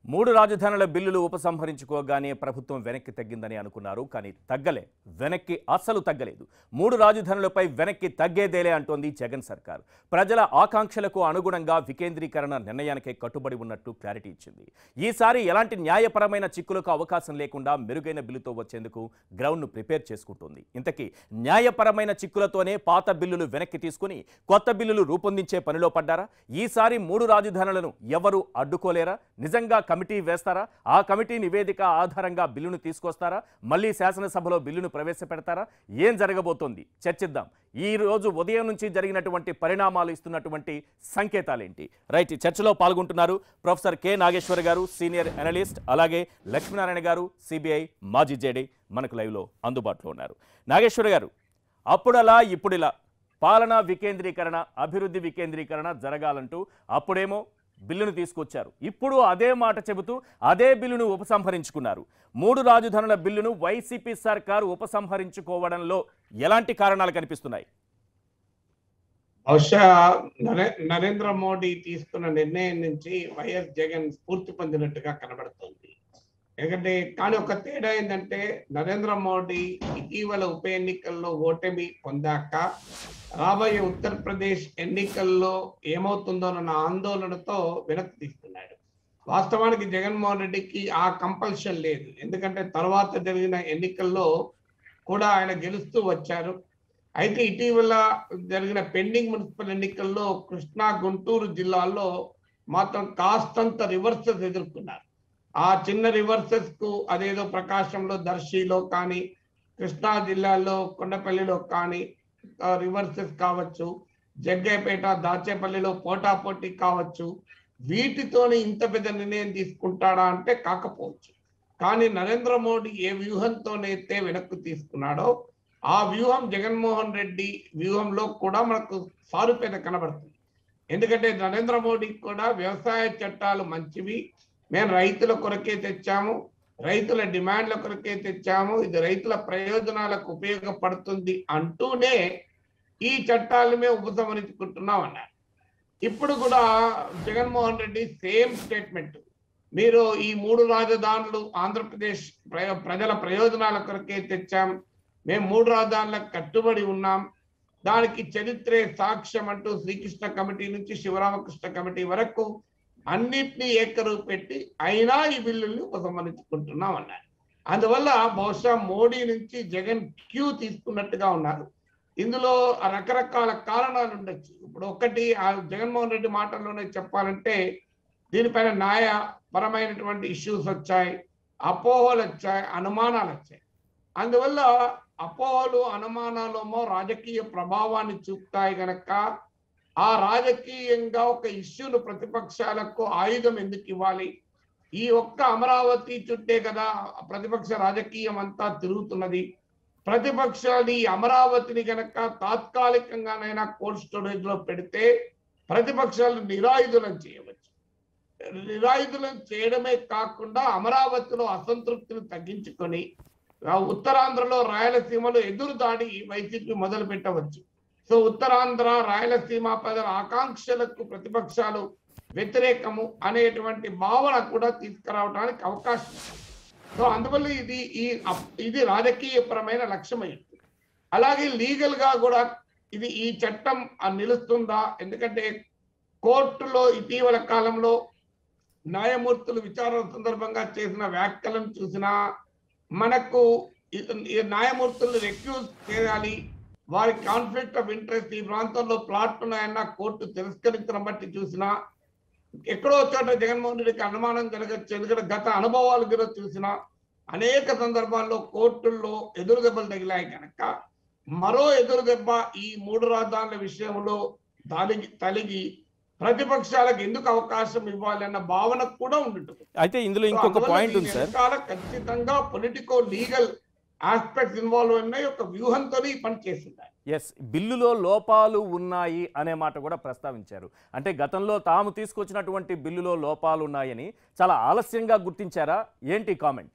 మూడు రాజధానుల బిల్లులు ఉపసంహరించుకోగానే ప్రభుత్వం వెనక్కి తగ్గిందని అనుకున్నారు కానీ తగ్గలే వెనక్కి అస్సలు తగ్గలేదు మూడు రాజధానులపై వెనక్కి తగ్గేదేలే అంటోంది జగన్ సర్కార్ ప్రజల ఆకాంక్షలకు అనుగుణంగా వికేంద్రీకరణ నిర్ణయానికే కట్టుబడి ఉన్నట్టు క్లారిటీ ఇచ్చింది ఈసారి ఎలాంటి న్యాయపరమైన చిక్కులకు అవకాశం లేకుండా మెరుగైన బిల్లుతో వచ్చేందుకు గ్రౌండ్ను ప్రిపేర్ చేసుకుంటుంది ఇంతకీ న్యాయపరమైన చిక్కులతోనే పాత బిల్లులు వెనక్కి తీసుకుని కొత్త బిల్లులు రూపొందించే పనిలో పడ్డారా ఈసారి మూడు రాజధానులను ఎవరు అడ్డుకోలేరా నిజంగా కమిటీ వేస్తారా ఆ కమిటీ నివేదిక ఆధారంగా బిల్లును తీసుకొస్తారా మళ్ళీ శాసనసభలో బిల్లును ప్రవేశపెడతారా ఏం జరగబోతోంది చర్చిద్దాం ఈ రోజు ఉదయం నుంచి జరిగినటువంటి పరిణామాలు ఇస్తున్నటువంటి సంకేతాలేంటి రైట్ ఈ చర్చలో పాల్గొంటున్నారు ప్రొఫెసర్ కె నాగేశ్వర్ గారు సీనియర్ అనలిస్ట్ అలాగే లక్ష్మీనారాయణ గారు సిబిఐ మాజీ జేడీ మనకు లైవ్లో అందుబాటులో ఉన్నారు నాగేశ్వర్ గారు అప్పుడలా ఇప్పుడిలా పాలనా వికేంద్రీకరణ అభివృద్ధి వికేంద్రీకరణ జరగాలంటూ అప్పుడేమో బిల్లును తీసుకొచ్చారు ఇప్పుడు అదే మాట చెబుతూ అదే బిల్లును ఉపసంహరించుకున్నారు మూడు రాజధానుల బిల్లును వైసీపీ సర్కారు ఉపసంహరించుకోవడంలో ఎలాంటి కారణాలు కనిపిస్తున్నాయి బహుశా నరే- నరేంద్ర మోడీ తీసుకున్న నిర్ణయం నుంచి వైఎస్ జగన్ స్ఫూర్తి పొందినట్టుగా కనబడుతోంది ఎందుకంటే కానీ ఒక తేడా ఏంటంటే నరేంద్ర మోడీ ఇటీవల ఉప ఎన్నికల్లో ఓటమి పొందాక రాబోయే ఉత్తరప్రదేశ్ ఎన్నికల్లో ఏమవుతుందోనన్న ఆందోళనతో వెనక్కి తీసుకున్నాడు వాస్తవానికి జగన్మోహన్ రెడ్డికి ఆ కంపల్షన్ లేదు ఎందుకంటే తర్వాత జరిగిన ఎన్నికల్లో కూడా ఆయన గెలుస్తూ వచ్చారు అయితే ఇటీవల జరిగిన పెండింగ్ మున్సిపల్ ఎన్నికల్లో కృష్ణా గుంటూరు జిల్లాల్లో మాత్రం కాస్తంత రివర్సెస్ ఎదుర్కొన్నారు ఆ చిన్న రివర్సెస్ కు అదేదో ప్రకాశంలో దర్శిలో కానీ కృష్ణా జిల్లాలో కొండపల్లిలో కానీ రివర్సెస్ కావచ్చు జగ్గైపేట దాచేపల్లిలో పోటాపోటీ కావచ్చు వీటితోని ఇంత పెద్ద నిర్ణయం తీసుకుంటాడా అంటే కాకపోవచ్చు కానీ నరేంద్ర మోడీ ఏ వ్యూహంతోనైతే వెనక్కు తీసుకున్నాడో ఆ వ్యూహం జగన్మోహన్ రెడ్డి వ్యూహంలో కూడా మనకు సారుపేద కనబడుతుంది ఎందుకంటే నరేంద్ర మోడీ కూడా వ్యవసాయ చట్టాలు మంచివి మేము రైతుల కొరకే తెచ్చాము రైతుల డిమాండ్ల కొరకే తెచ్చాము ఇది రైతుల ప్రయోజనాలకు ఉపయోగపడుతుంది అంటూనే ఈ చట్టాలు మేము ఉపసంహరించుకుంటున్నాం అన్నారు ఇప్పుడు కూడా జగన్మోహన్ రెడ్డి సేమ్ స్టేట్మెంట్ మీరు ఈ మూడు రాజధానులు ఆంధ్రప్రదేశ్ ప్రయ- ప్రజల ప్రయోజనాల కొరకే తెచ్చాం మేము మూడు రాజధానులకు కట్టుబడి ఉన్నాం దానికి చరిత్రే సాక్ష్యం అంటూ శ్రీకృష్ణ కమిటీ నుంచి శివరామకృష్ణ కమిటీ వరకు అన్నిటినీ ఏకరువు పెట్టి అయినా ఈ బిల్లుల్ని ఉపసంహరించుకుంటున్నాం అన్నారు అందువల్ల బహుశా మోడీ నుంచి జగన్ క్యూ తీసుకున్నట్టుగా ఉన్నారు ఇందులో రకరకాల కారణాలు ఉండొచ్చు ఇప్పుడు ఒకటి ఆ జగన్మోహన్ రెడ్డి మాటల్లోనే చెప్పాలంటే దీనిపైన న్యాయపరమైనటువంటి ఇష్యూస్ వచ్చాయి అపోహలు వచ్చాయి అనుమానాలు వచ్చాయి అందువల్ల అపోహలు అనుమానాలేమో రాజకీయ ప్రభావాన్ని చూపుతాయి గనక ఆ రాజకీయంగా ఒక ఇష్యూను ప్రతిపక్షాలకు ఆయుధం ఎందుకు ఇవ్వాలి ఈ ఒక్క అమరావతి చుట్టే కదా ప్రతిపక్ష రాజకీయం అంతా తిరుగుతున్నది ప్రతిపక్షాలు ఈ అమరావతిని గనక తాత్కాలికంగానైనా కోల్డ్ స్టోరేజ్ లో పెడితే ప్రతిపక్షాలు నిరాయుధులను చేయవచ్చు నిరాయుధులను చేయడమే కాకుండా అమరావతిలో అసంతృప్తిని తగ్గించుకొని ఆ ఉత్తరాంధ్రలో రాయలసీమలో ఎదురు దాడి వైసీపీ మొదలు పెట్టవచ్చు సో ఉత్తరాంధ్ర రాయలసీమ ప్రజల ఆకాంక్షలకు ప్రతిపక్షాలు వ్యతిరేకము అనేటువంటి భావన కూడా తీసుకురావడానికి అవకాశం ఉంది. సో అందువల్ల ఇది ఈ అప్- ఇది రాజకీయపరమైన లక్ష్యమైంది అలాగే లీగల్ గా కూడా ఇది ఈ చట్టం ఆ నిలుస్తుందా ఎందుకంటే కోర్టులో ఇటీవల కాలంలో న్యాయమూర్తులు విచారణ సందర్భంగా చేసిన వ్యాఖ్యలను చూసినా మనకు ఈ- ఈ న్యాయమూర్తులను రెక్యూజ్ చేయాలి వారి కాన్ఫ్లిక్ట్ ఆఫ్ ఇంట్రెస్ట్ ఈ ప్రాంతంలో ప్లాట్ ఉన్నాయన్న కోర్టు తిరస్కరించడం బట్టి చూసినా ఎక్కడో చోట జగన్మోహన్ రెడ్డికి అనుమానం కలగచ్చు ఎందుకంటే గత అనుభవాలు కూడా చూసినా అనేక సందర్భాల్లో కోర్టుల్లో ఎదురు దెబ్బలు తగిలాయి కనుక మరో ఎదురు దెబ్బ ఈ మూడు రాజధానుల విషయంలో తలిగి తలిగి ప్రతిపక్షాలకు ఎందుకు అవకాశం ఇవ్వాలి అన్న భావన కూడా ఉంటుంది అయితే ఇందులో ఇంకొక పాయింట్ ఉంది సార్ వెనకాల ఖచ్చితంగా పొలిటికో లీగల్ ఆస్పెక్ట్స్ ఇన్వాల్వ్ ఉన్నాయి ఒక వ్యూహంతో ఈ పని చేస్తున్నారు ఎస్ బిల్లులో లోపాలు ఉన్నాయి అనే మాట కూడా ప్రస్తావించారు అంటే గతంలో తాము తీసుకొచ్చినటువంటి బిల్లులో లోపాలు ఉన్నాయని చాలా ఆలస్యంగా గుర్తించారా ఏంటి కామెంట్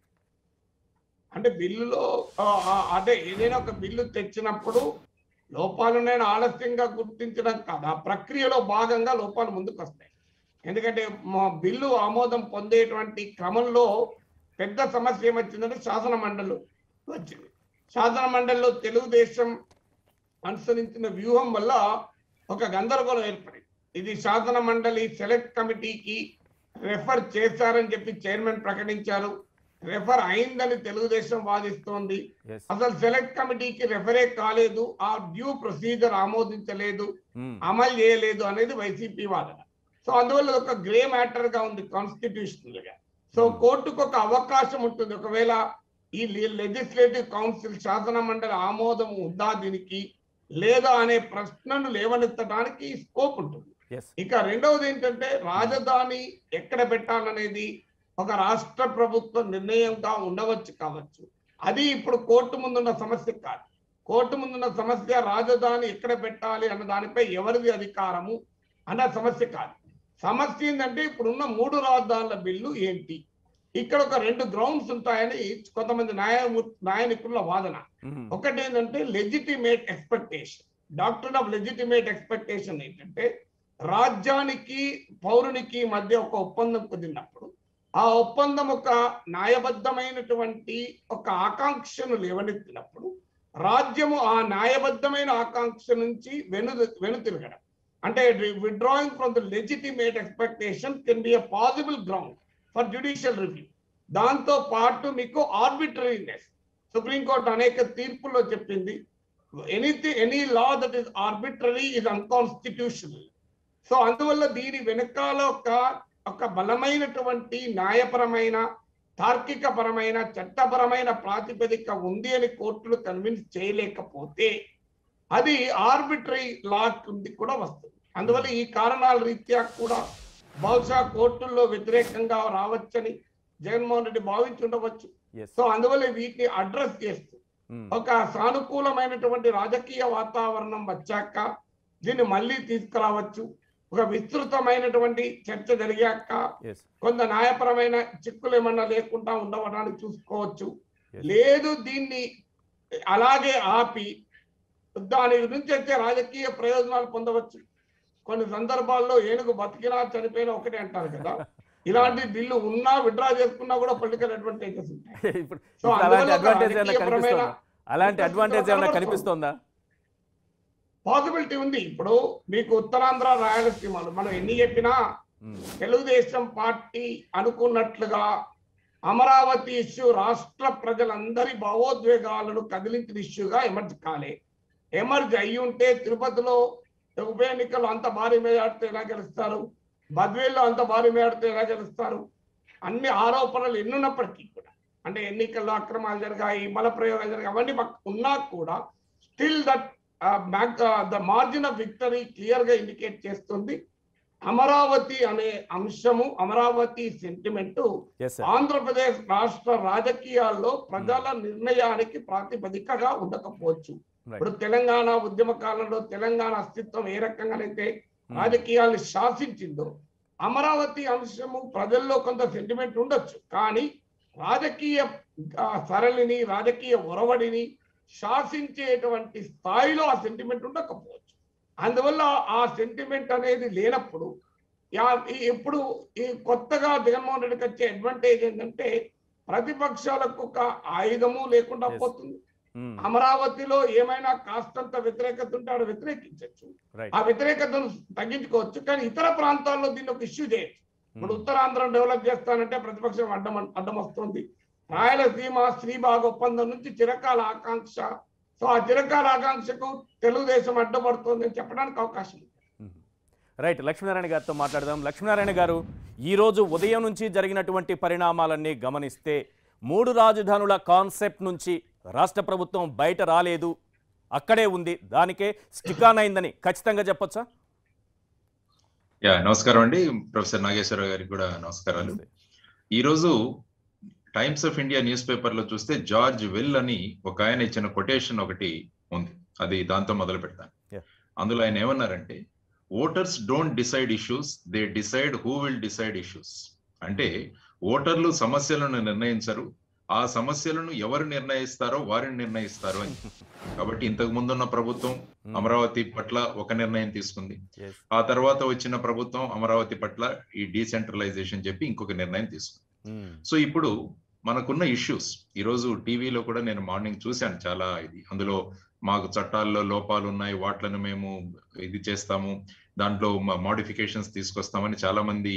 అంటే బిల్లులో ఆ, ఆ, అదే ఏదైనా ఒక బిల్లు తెచ్చినప్పుడు లోపాలు నేను ఆలస్యంగా గుర్తించడం కాదు ఆ ప్రక్రియలో భాగంగా లోపాలు ముందుకు వస్తాయి ఎందుకంటే మా బిల్లు ఆమోదం పొందేటువంటి క్రమంలో పెద్ద సమస్య ఏమొచ్చిందంటే శాసన మండలి వచ్చింది శాసన మండలిలో తెలుగుదేశం అనుసరించిన వ్యూహం వల్ల ఒక గందరగోళం ఏర్పడింది ఇది శాసన మండలి సెలెక్ట్ కమిటీకి రెఫర్ చేశారని చెప్పి చైర్మన్ ప్రకటించారు రెఫర్ అయిందని తెలుగుదేశం వాదిస్తోంది ఎస్ అసలు సెలెక్ట్ కమిటీకి రెఫరే కాలేదు ఆ డ్యూ ప్రొసీజర్ ఆమోదించలేదు అమలు చేయలేదు అనేది వైసీపీ వాదన సో అందువల్ల ఇది ఒక గ్రే మ్యాటర్ గా ఉంది కాన్స్టిట్యూషనల్ గా సో Hmm. కోర్టుకు ఒక అవకాశం ఉంటుంది ఒకవేళ ఈ లెజిస్లేటివ్ కౌన్సిల్ శాసన మండలి ఆమోదం ఉందా దీనికి లేదా అనే ప్రశ్నను లేవనెత్తడానికి స్కోప్ ఉంటుంది ఎస్ ఇక రెండవది ఏంటంటే రాజధాని ఎక్కడ పెట్టాలనేది ఒక రాష్ట్ర ప్రభుత్వ నిర్ణయంగా ఉండవచ్చు కావచ్చు అది ఇప్పుడు కోర్టు ముందున్న సమస్య కాదు కోర్టు ముందున్న సమస్య రాజధాని ఎక్కడ పెట్టాలి అన్న దానిపై ఎవరిది అధికారము అన్న సమస్య కాదు సమస్య ఏంటంటే ఇప్పుడున్న మూడు రాజధానుల బిల్లు ఏంటి ఇక్కడ ఒక రెండు గ్రౌండ్స్ ఉంటాయని కొంతమంది న్యాయమూర్తి న్యాయ నిపుణుల వాదన ఒకటి ఏంటంటే legitimate expectation doctrine of legitimate expectation ఏంటంటే రాజ్యానికి పౌరునికి మధ్య ఒక ఒప్పందం కుదిరినప్పుడు ఆ ఒప్పందం ఒక న్యాయబద్ధమైనటువంటి ఒక ఆకాంక్షను లేవనెత్తినప్పుడు రాజ్యము ఆ న్యాయబద్ధమైన ఆకాంక్ష నుంచి వెను వెనుతిరగడం అంటే withdrawing from the legitimate expectation can be a possible ground for judicial review దాంతో పాటు మీకు ఆర్బిటరీనెస్ సుప్రీంకోర్టు అనేక తీర్పుల్లో చెప్పింది anything any law that is arbitrary is unconstitutional so అందువల్ల దీని వెనకాల ఒక ఒక బలమైనటువంటి న్యాయపరమైన తార్కిక పరమైన చట్టపరమైన ప్రాతిపదిక ఉంది అని కోర్టులు కన్విన్స్ చేయలేకపోతే అది ఆర్బిటరీ లా కింది కూడా వస్తుంది అందువల్ల ఈ కారణాల రీత్యా కూడా బహుశా కోర్టుల్లో వ్యతిరేకంగా రావచ్చని జగన్మోహన్ రెడ్డి భావించి ఉండవచ్చు ఎస్ సో అందువల్ల వీటిని అడ్రస్ చేస్తూ ఒక సానుకూలమైనటువంటి రాజకీయ వాతావరణం వచ్చాక దీన్ని మళ్ళీ తీసుకురావచ్చు ఒక విస్తృతమైనటువంటి చర్చ జరిగాక ఎస్ కొంత న్యాయపరమైన చిక్కులు ఏమన్నా లేకుండా ఉండవడానికి చూసుకోవచ్చు Yes. లేదు దీన్ని అలాగే ఆపి దాని నుంచి వచ్చే రాజకీయ ప్రయోజనాలు పొందవచ్చు కొన్ని సందర్భాల్లో ఏనుగు బతికినా చనిపోయినా ఒకటే అంటారు కదా ఇలాంటి బిల్లు ఉన్నా విడ్రా చేసుకున్నా కూడా పొలిటికల్ అడ్వాంటేజెస్ ఉంటాయి ఇప్పుడు సో ఇప్పుడు అలాంటి అందువల్ల ఒక అడ్వాంటేజ్ ఏమైనా రాజకీయపరమైన కనిపిస్తుందా అలాంటి అడ్వాంటేజ్ ఏమైనా కనబడుతుంది. కనిపిస్తోందా పాసిబిలిటీ ఉంది ఇప్పుడు మీకు ఉత్తరాంధ్ర రాయలసీమలు మనం ఎన్ని చెప్పినా మ్మ్. తెలుగుదేశం పార్టీ అనుకున్నట్లుగా అమరావతి ఇష్యూ రాష్ట్ర ప్రజలందరి భావోద్వేగాలను కదిలించిన ఇష్యూగా ఎమర్జ్ కాలే ఎమర్జ్ అయ్యి ఉంటే తిరుపతిలో ఉప ఎన్నికల్లో అంత భారీ మేడాడితే ఎలా గెలుస్తారు బద్వేల్లో అంత భారీ మేడాడితే ఎలా గెలుస్తారు అన్ని ఆరోపణలు ఎన్నున్నప్పటికీ కూడా అంటే ఎన్నికల్లో అక్రమాలు జరిగాయి బల ప్రయోగాలు జరిగాయి అవన్నీ పక్క- ఉన్నా కూడా still that the margin of victory clear గా ఇండికేట్ చేస్తుంది అమరావతి అనే అంశము Amaravati sentiment yes sir Andhra Pradesh రాష్ట్ర రాజకీయాల్లో ప్రజల నిర్ణయానికి ప్రాతిపదికగా ఉండకపోవచ్చు రైట్ ఇప్పుడు తెలంగాణ ఉద్యమ కాలంలో తెలంగాణ అస్తిత్వం ఏ రకంగానైతే రాజకీయాల్ని శాసించిందో అమరావతి అంశము ప్రజల్లో కొంత సెంటిమెంట్ ఉండొచ్చు కానీ రాజకీయ ఆ, సరళిని రాజకీయ ఒరవడిని శాసించేటువంటి స్థాయిలో ఆ సెంటిమెంట్ ఉండకపోవచ్చు అందువల్ల ఆ సెంటిమెంట్ అనేది లేనప్పుడు యా- ఈ- ఇప్పుడు ఈ కొత్తగా జగన్మోహన్ రెడ్డికి వచ్చే అడ్వాంటేజ్ ఏంటంటే ప్రతిపక్షాలకు ఒక ఆయుధము లేకుండా Yes. పోతుంది మ్మ్. అమరావతిలో ఏమైనా కాస్తంత వ్యతిరేకత ఉంటే ఆడ వ్యతిరేకించవచ్చు రైట్ ఆ వ్యతిరేకతను తగ్గించుకోవచ్చు కానీ ఇతర ప్రాంతాల్లో దీన్ని ఒక ఇష్యూ చేయొచ్చు ఇప్పుడు మ్మ్. ఉత్తరాంధ్రం డెవలప్ చేస్తానంటే ప్రతిపక్షం అడ్డం అడ్డం వస్తుంది రాయలసీమ శ్రీబాగ ఒప్పందం నుంచి చిరకాల ఆకాంక్ష సో ఆ చిరకాల ఆకాంక్షకు తెలుగుదేశం అడ్డపడుతుంది అని చెప్పడానికి అవకాశం ఉంది రైట్ లక్ష్మీనారాయణ గారితో మాట్లాడదాం లక్ష్మీనారాయణ గారు ఈరోజు ఉదయం నుంచి జరిగినటువంటి పరిణామాలన్నీ గమనిస్తే మూడు రాజధానుల కాన్సెప్ట్ నుంచి రాష్ట్ర ప్రభుత్వం బయట రాలేదు అక్కడే ఉంది దానికే స్టికాన్ అయిందని ఖచ్చితంగా చెప్పొచ్చా యా నమస్కారం అండి ప్రొఫెసర్ నాగేశ్వరరావు గారికి కూడా నమస్కారాలు ఈ రోజు Times of India newspaper లో చూస్తే జార్జ్ వెల్ అని ఒక ఆయన ఇచ్చిన కొటేషన్ ఒకటి ఉంది అది దాంతో మొదలు పెడతాను Yeah. అందులో ఆయన ఏమన్నారంటే voters don't decide issues they decide who will decide issues అంటే ఓటర్లు సమస్యలను నిర్ణయించరు ఆ సమస్యలను ఎవరు నిర్ణయిస్తారో వారిని నిర్ణయిస్తారు అని కాబట్టి ఇంతకు ముందున్న ప్రభుత్వం Hmm. అమరావతి పట్ల ఒక నిర్ణయం తీసుకుంది Yes. ఆ తర్వాత వచ్చిన ప్రభుత్వం అమరావతి పట్ల ఈ డీసెంట్రలైజేషన్ చెప్పి ఇంకొక నిర్ణయం తీసుకుంది Hmm. సో ఇప్పుడు మనకున్న ఇష్యూస్ ఈరోజు టీవీలో కూడా నేను మార్నింగ్ చూశాను చాలా ఇది అందులో మాకు చట్టాల్లో లోపాలు ఉన్నాయి వాట్లను మేము ఇది చేస్తాము దాంట్లో మాడిఫికేషన్స్ తీసుకొస్తామని చాలా మంది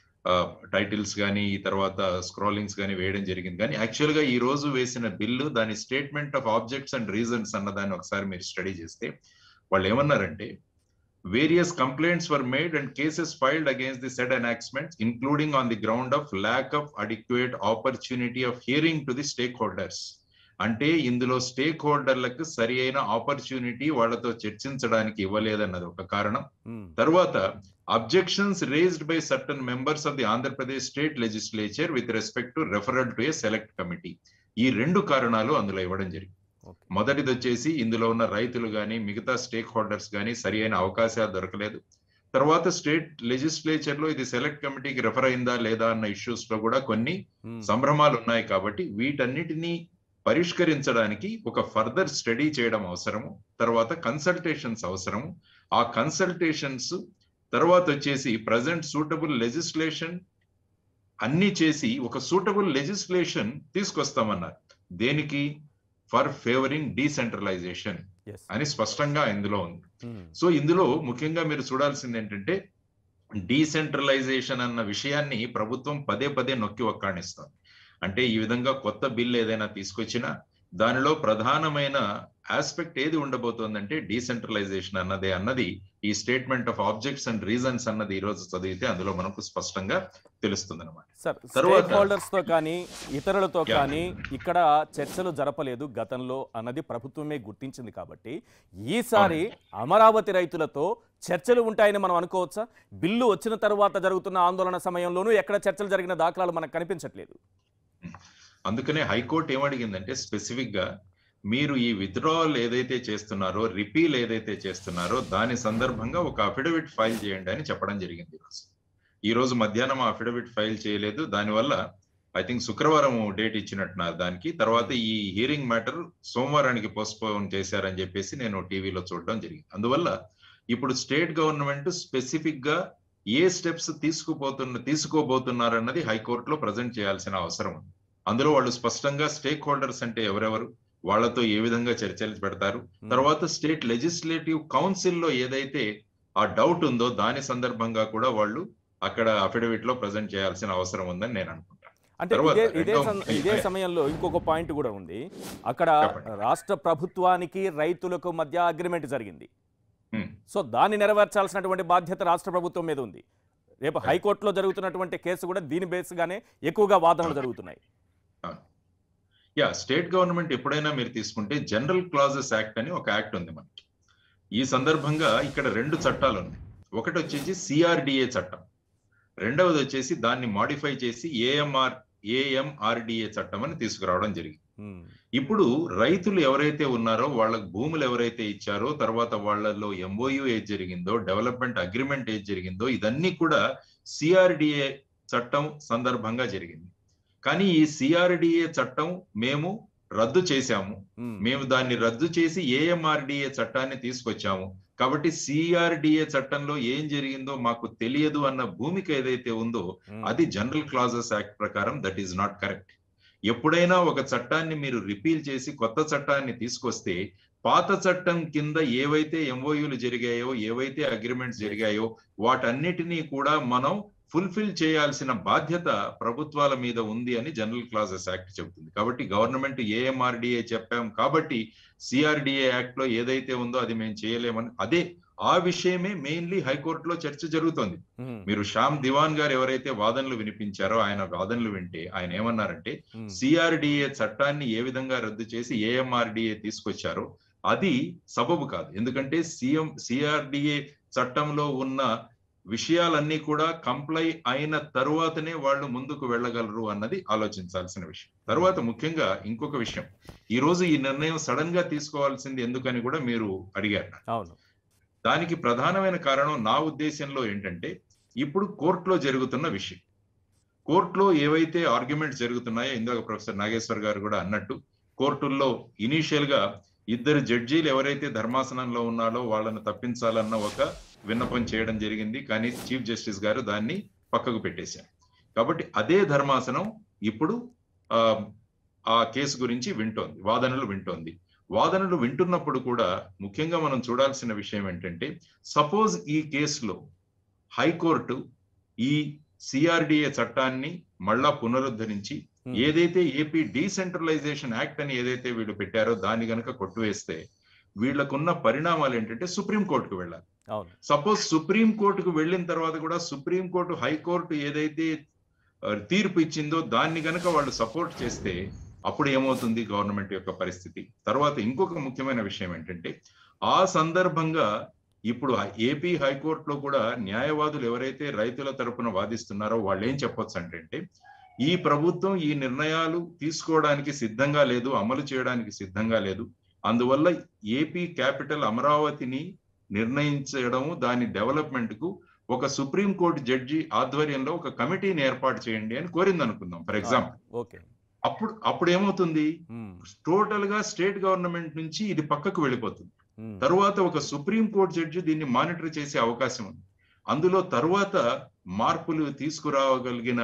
టైటిల్స్ కానీ ఈ తర్వాత స్క్రోలింగ్స్ కానీ వేయడం జరిగింది కానీ యాక్చువల్ గా ఈ రోజు వేసిన బిల్లు దాని statement of objects and reasons అన్న దాన్ని ఒకసారి మీరు స్టడీ చేస్తే వాళ్ళు ఏమన్నారంటే various complaints were made and cases filed against the said enactments, including on the ground of lack of adequate opportunity of hearing to the stakeholders. అంటే ఇందులో stake హోల్డర్లకు సరి అయిన ఆపర్చునిటీ వాళ్ళతో చర్చించడానికి ఇవ్వలేదన్నది ఒక కారణం Hmm. తర్వాత objections raised by certain members of the Andhra Pradesh state legislature with respect to referral to a select committee ఈ రెండు కారణాలు అందులో ఇవ్వడం జరిగింది Okay. మొదటిది వచ్చేసి ఇందులో ఉన్న రైతులు కానీ మిగతా స్టేక్ హోల్డర్స్ కానీ సరి అయిన అవకాశాలు దొరకలేదు తర్వాత స్టేట్ లెజిస్లేచర్ లో ఇది సెలెక్ట్ కమిటీకి రెఫర్ అయిందా లేదా అన్న ఇష్యూస్ లో కూడా కొన్ని Hmm. సంభ్రమాలు ఉన్నాయి కాబట్టి వీటన్నిటినీ పరిష్కరించడానికి ఒక ఫర్దర్ స్టడీ చేయడం అవసరము తర్వాత కన్సల్టేషన్స్ అవసరము ఆ కన్సల్టేషన్స్ తర్వాత వచ్చేసి ప్రజెంట్ సూటబుల్ లెజిస్లేషన్ అన్ని చేసి ఒక సూటబుల్ లెజిస్లేషన్ తీసుకొస్తామన్నారు దేనికి ఫర్ ఫేవరింగ్ డీసెంట్రలైజేషన్ Yes. అని స్పష్టంగా ఇందులో ఉంది Hmm. సో ఇందులో ముఖ్యంగా మీరు చూడాల్సింది ఏంటంటే డీసెంట్రలైజేషన్ అన్న విషయాన్ని ప్రభుత్వం పదే పదే నొక్కి ఒక్కాణిస్తుంది అంటే ఈ విధంగా కొత్త బిల్ ఏదైనా తీసుకొచ్చినా దానిలో ప్రధానమైన ఆస్పెక్ట్ ఏది ఉండబోతోందంటే డీసెంట్రలైజేషన్ అన్నదే అన్నది ఈ statement of objects and reasons అన్నది ఈ రోజు చదివితే అందులో మనకు స్పష్టంగా తెలుస్తుంది అనమాట సార్ తర్వాత- స్టేక్ హోల్డర్స్ తో కానీ ఇతరులతో Yeah. కానీ ఇక్కడ చర్చలు జరపలేదు గతంలో అన్నది ప్రభుత్వమే గుర్తించింది కాబట్టి ఈసారి అమరావతి రైతులతో చర్చలు ఉంటాయని మనం అనుకోవచ్చా బిల్లు వచ్చిన తర్వాత జరుగుతున్న ఆందోళన సమయంలోనూ ఎక్కడ చర్చలు జరిగిన దాఖలాలు మనకు కనిపించట్లేదు అందుకనే హైకోర్టు ఏమడిగిందంటే స్పెసిఫిక్ గా మీరు ఈ విత్డ్రావల్ ఏదైతే చేస్తున్నారో రిపీల్ ఏదైతే చేస్తున్నారో దాని సందర్భంగా ఒక అఫిడవిట్ ఫైల్ చేయండి అని చెప్పడం జరిగింది ఈరోజు ఈ రోజు మధ్యాహ్నం అఫిడవిట్ ఫైల్ చేయలేదు దానివల్ల ఐ థింక్ శుక్రవారం డేట్ ఇచ్చినట్టున్నారు దానికి తర్వాత ఈ హియరింగ్ మ్యాటర్ సోమవారానికి పోస్ట్పోన్ చేశారని చెప్పేసి నేను టీవీలో చూడడం జరిగింది అందువల్ల ఇప్పుడు స్టేట్ గవర్నమెంట్ స్పెసిఫిక్ గా ఏ స్టెప్స్ తీసుకుపోతున్న తీసుకోబోతున్నారన్నది హైకోర్టులో ప్రజెంట్ చేయాల్సిన అవసరం ఉంది అందులో వాళ్ళు స్పష్టంగా స్టేక్ హోల్డర్స్ అంటే ఎవరెవరు వాళ్ళతో ఏ విధంగా చర్చలు పెడతారు తర్వాత స్టేట్ లెజిస్లేటివ్ కౌన్సిల్ లో ఏదైతే ఆ డౌట్ ఉందో దాని సందర్భంగా కూడా వాళ్ళు అక్కడ అఫిడవిట్ లో ప్రజెంట్ చేయాల్సిన అవసరం ఉందని నేను అనుకుంటాను అంటే తర్వాత ఇదే ఇదే రెండో- సం- ఇదే సమయంలో ఇంకొక పాయింట్ కూడా ఉంది అక్కడ చెప్పండి. రాష్ట్ర ప్రభుత్వానికి రైతులకు మధ్య అగ్రిమెంట్ జరిగింది Hmm. సో దాన్ని నెరవేర్చాల్సినటువంటి బాధ్యత రాష్ట్ర ప్రభుత్వం మీద ఉంది రేపు హైకోర్టులో జరుగుతున్నటువంటి కేసు కూడా దీని బేస్గానే ఎక్కువగా వాదనలు జరుగుతున్నాయి యా స్టేట్ గవర్నమెంట్ ఎప్పుడైనా మీరు తీసుకుంటే జనరల్ క్లాజెస్ యాక్ట్ అని ఒక యాక్ట్ ఉంది మనకి ఈ సందర్భంగా ఇక్కడ రెండు చట్టాలు ఉన్నాయి ఒకటి వచ్చేసి సిఆర్డిఏ చట్టం రెండవది వచ్చేసి దాన్ని మాడిఫై చేసి ఏఎంఆర్ ఏఎంఆర్డిఏ చట్టం అని తీసుకురావడం జరిగింది Hmm. ఇప్పుడు రైతులు ఎవరైతే ఉన్నారో వాళ్ళకి భూములు ఎవరైతే ఇచ్చారో తర్వాత వాళ్ళలో ఎంఓయు ఏది జరిగిందో డెవలప్మెంట్ అగ్రిమెంట్ ఏది జరిగిందో ఇదన్నీ కూడా సిఆర్డిఏ చట్టం సందర్భంగా జరిగింది కానీ ఈ సిఆర్డిఏ చట్టం మేము రద్దు చేశాము Hmm. మేము దాన్ని రద్దు చేసి ఏఎంఆర్డిఏ చట్టాన్ని తీసుకొచ్చాము కాబట్టి సిఆర్డిఏ చట్టంలో ఏం జరిగిందో మాకు తెలియదు అన్న భూమిక ఏదైతే ఉందో Hmm. అది జనరల్ క్లాజెస్ యాక్ట్ ప్రకారం దట్ ఈస్ నాట్ కరెక్ట్ ఎప్పుడైనా ఒక చట్టాన్ని మీరు రిపీల్ చేసి కొత్త చట్టాన్ని తీసుకొస్తే పాత చట్టం కింద ఏవైతే ఎంఓయూలు జరిగాయో ఏవైతే అగ్రిమెంట్స్ జరిగాయో వాటన్నిటినీ కూడా మనం ఫుల్ఫిల్ చేయాల్సిన బాధ్యత ప్రభుత్వాల మీద ఉంది అని జనరల్ క్లాజెస్ యాక్ట్ చెబుతుంది కాబట్టి గవర్నమెంట్ ఏఎంఆర్డిఏ చెప్పాం కాబట్టి సిఆర్డిఏ యాక్ట్ లో ఏదైతే ఉందో అది మేము చేయలేమని అదే ఆ విషయమే మెయిన్లీ హైకోర్టులో చర్చ జరుగుతోంది Hmm. మీరు శ్యామ్ దివాన్ గారు ఎవరైతే వాదనలు వినిపించారో ఆయన వాదనలు వింటే ఆయన ఏమన్నారంటే Hmm. సిఆర్డిఏ చట్టాన్ని ఏ విధంగా రద్దు చేసి ఏఎంఆర్డిఏ తీసుకొచ్చారో అది సబబు కాదు ఎందుకంటే సీఎం సిఆర్డిఏ చట్టంలో ఉన్న విషయాలన్నీ కూడా కంప్లై అయిన తరువాతనే వాళ్ళు ముందుకు వెళ్ళగలరు అన్నది ఆలోచించాల్సిన విషయం తర్వాత ముఖ్యంగా ఇంకొక విషయం ఈ రోజు ఈ నిర్ణయం సడన్ గా తీసుకోవాల్సింది ఎందుకని కూడా మీరు అడిగారు అవును దానికి ప్రధానమైన కారణం నా ఉద్దేశంలో ఏంటంటే ఇప్పుడు కోర్టులో జరుగుతున్న విషయం కోర్టులో ఏవైతే ఆర్గ్యుమెంట్స్ జరుగుతున్నాయో ఇందాక ప్రొఫెసర్ నాగేశ్వర్ గారు కూడా అన్నట్టు కోర్టుల్లో ఇనీషియల్ గా ఇద్దరు జడ్జీలు ఎవరైతే ధర్మాసనంలో ఉన్నారో వాళ్ళని తప్పించాలన్న ఒక విన్నపం చేయడం జరిగింది కానీ చీఫ్ జస్టిస్ గారు దాన్ని పక్కకు పెట్టేశారు కాబట్టి అదే ధర్మాసనం ఇప్పుడు ఆ, ఆ కేసు గురించి వింటోంది వాదనలు వింటోంది వాదనలు వింటున్నప్పుడు కూడా ముఖ్యంగా మనం చూడాల్సిన విషయం ఏంటంటే సపోజ్ ఈ కేసులో హైకోర్టు ఈ సిఆర్డిఏ చట్టాన్ని మళ్ళా పునరుద్ధరించి Hmm. ఏదైతే ఏపీ డీసెంట్రలైజేషన్ యాక్ట్ అని ఏదైతే వీళ్ళు పెట్టారో దాన్ని గనక కొట్టివేస్తే వీళ్ళకున్న పరిణామాలు ఏంటంటే సుప్రీం కోర్టుకు వెళ్ళాలి అవును సపోజ్ సుప్రీం కోర్టుకు వెళ్ళిన తర్వాత కూడా సుప్రీం కోర్టు హైకోర్టు ఏదైతే ఆ, తీర్పు ఇచ్చిందో దాన్ని గనక వాళ్ళు సపోర్ట్ చేస్తే అప్పుడు ఏమవుతుంది గవర్నమెంట్ యొక్క పరిస్థితి తర్వాత ఇంకొక ముఖ్యమైన విషయం ఏంటంటే ఆ సందర్భంగా ఇప్పుడు ఏపీ హైకోర్టులో కూడా న్యాయవాదులు ఎవరైతే రైతుల తరపున వాదిస్తున్నారో వాళ్ళు ఏం చెప్పొచ్చు అంటే ఈ ప్రభుత్వం ఈ నిర్ణయాలు తీసుకోవడానికి సిద్ధంగా లేదు అమలు చేయడానికి సిద్ధంగా లేదు అందువల్ల ఏపీ క్యాపిటల్ అమరావతిని నిర్ణయించడము దాని డెవలప్మెంట్ కు ఒక సుప్రీం కోర్టు జడ్జి ఆధ్వర్యంలో ఒక కమిటీని ఏర్పాటు చేయండి అని కోరింది అనుకుందాం ఫర్ ఎగ్జాంపుల్ ఓకే అప్పుడు అప్పుడు ఏమవుతుంది ఉమ్, టోటల్ గా స్టేట్ గవర్నమెంట్ నుంచి ఇది పక్కకు వెళ్ళిపోతుంది ఉమ్, తరువాత ఒక సుప్రీం కోర్టు జడ్జి దీన్ని మానిటర్ చేసే అవకాశం ఉంది అందులో తరువాత మార్పులు తీసుకురాగలిగిన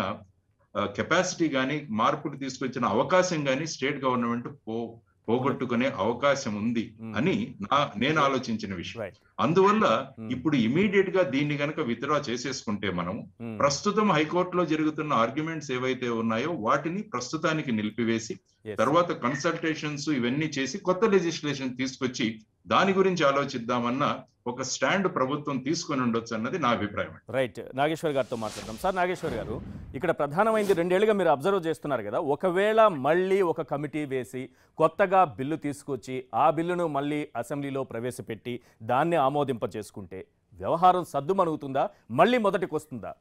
కెపాసిటీ కానీ మార్పులు తీసుకొచ్చిన అవకాశం కానీ స్టేట్ గవర్నమెంట్ పో పోగొట్టుకునే అవకాశం ఉంది Hmm. అని నా నేను ఆలోచించిన విషయం రైట్ అందువల్ల Hmm. ఇప్పుడు ఇమీడియట్ గా దీన్ని గనక విత్డ్రా చేసేసుకుంటే మనం ఉమ్, ప్రస్తుతం హైకోర్టులో జరుగుతున్న ఆర్గ్యుమెంట్స్ ఏవైతే ఉన్నాయో వాటిని ప్రస్తుతానికి నిలిపివేసి yes. తర్వాత కన్సల్టేషన్స్ ఇవన్నీ చేసి కొత్త లెజిస్లేషన్ తీసుకొచ్చి దాని గురించి ఆలోచిద్దామన్న ఒక స్టాండ్ ప్రభుత్వం తీసుకొని ఉండొచ్చు అన్నది నా అభిప్రాయం రైట్ నాగేశ్వర్ గారితో మాట్లాడదాం సార్ నాగేశ్వర్ గారు ఇక్కడ ప్రధానమైంది రెండేళ్లుగా మీరు అబ్జర్వ్ చేస్తున్నారు కదా ఒకవేళ మళ్ళీ ఒక కమిటీ వేసి కొత్తగా బిల్లు తీసుకొచ్చి ఆ బిల్లును మళ్ళీ అసెంబ్లీలో ప్రవేశపెట్టి దాన్ని ఆమోదింప చేసుకుంటే వ్యవహారం సద్దుమణుగుతుందా మళ్ళీ మొదటికి వస్తుందా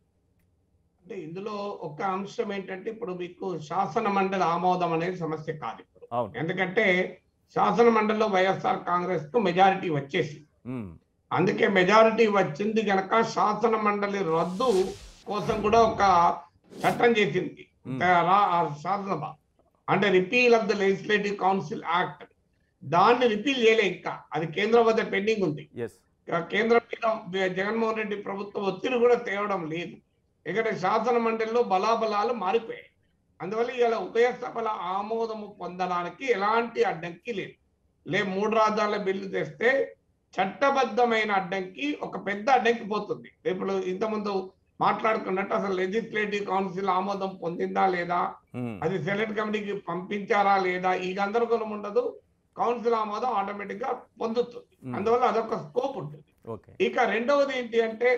అంటే ఇందులో ఒక అంశం ఏంటంటే ఇప్పుడు మీకు శాసన మండలి ఆమోదం అనేది సమస్య కాదు ఇప్పుడు అవును ఎందుకంటే శాసన మండలిలో వైఎస్ఆర్ కాంగ్రెస్ కు మెజారిటీ వచ్చేసి ఉమ్, అందుకే మెజారిటీ వచ్చింది గనక శాసన మండలి రద్దు కోసం కూడా ఒక చట్టం చేసింది Hmm. రా- ఆ శాసనసభ అంటే repeal of the legislative council act దాన్ని రిపీల్ చేయలే ఇంకా అది కేంద్రం వద్ద పెండింగ్ ఉంది ఎస్ ఇక కేంద్రం మీద జగన్మోహన్ రెడ్డి ప్రభుత్వం ఒత్తిడి కూడా తేవడం లేదు ఎందుకంటే శాసన మండలిలో బలాబలాలు మారిపోయాయి అందువల్ల ఇలా ఉభయ సభల ఆమోదము పొందడానికి ఎలాంటి అడ్డంకి లేదు లే మూడు రాజ్యాల బిల్లు తెస్తే చట్టబద్ధమైన అడ్డంకి ఒక పెద్ద అడ్డంకి పోతుంది ఇప్పుడు ఇంతకుముందు మాట్లాడుకున్నట్టు అసలు లెజిస్లేటివ్ కౌన్సిల్ ఆమోదం పొందిందా లేదా ఉమ్, అది సెలెక్ట్ కమిటీకి పంపించారా లేదా ఈ గందరగోళం ఉండదు కౌన్సిల్ ఆమోదం ఆటోమేటిక్ గా పొందుతుంది Hmm. అందువల్ల అదొక స్కోప్ ఉంటుంది ఓకే ఇక రెండవది ఏంటి అంటే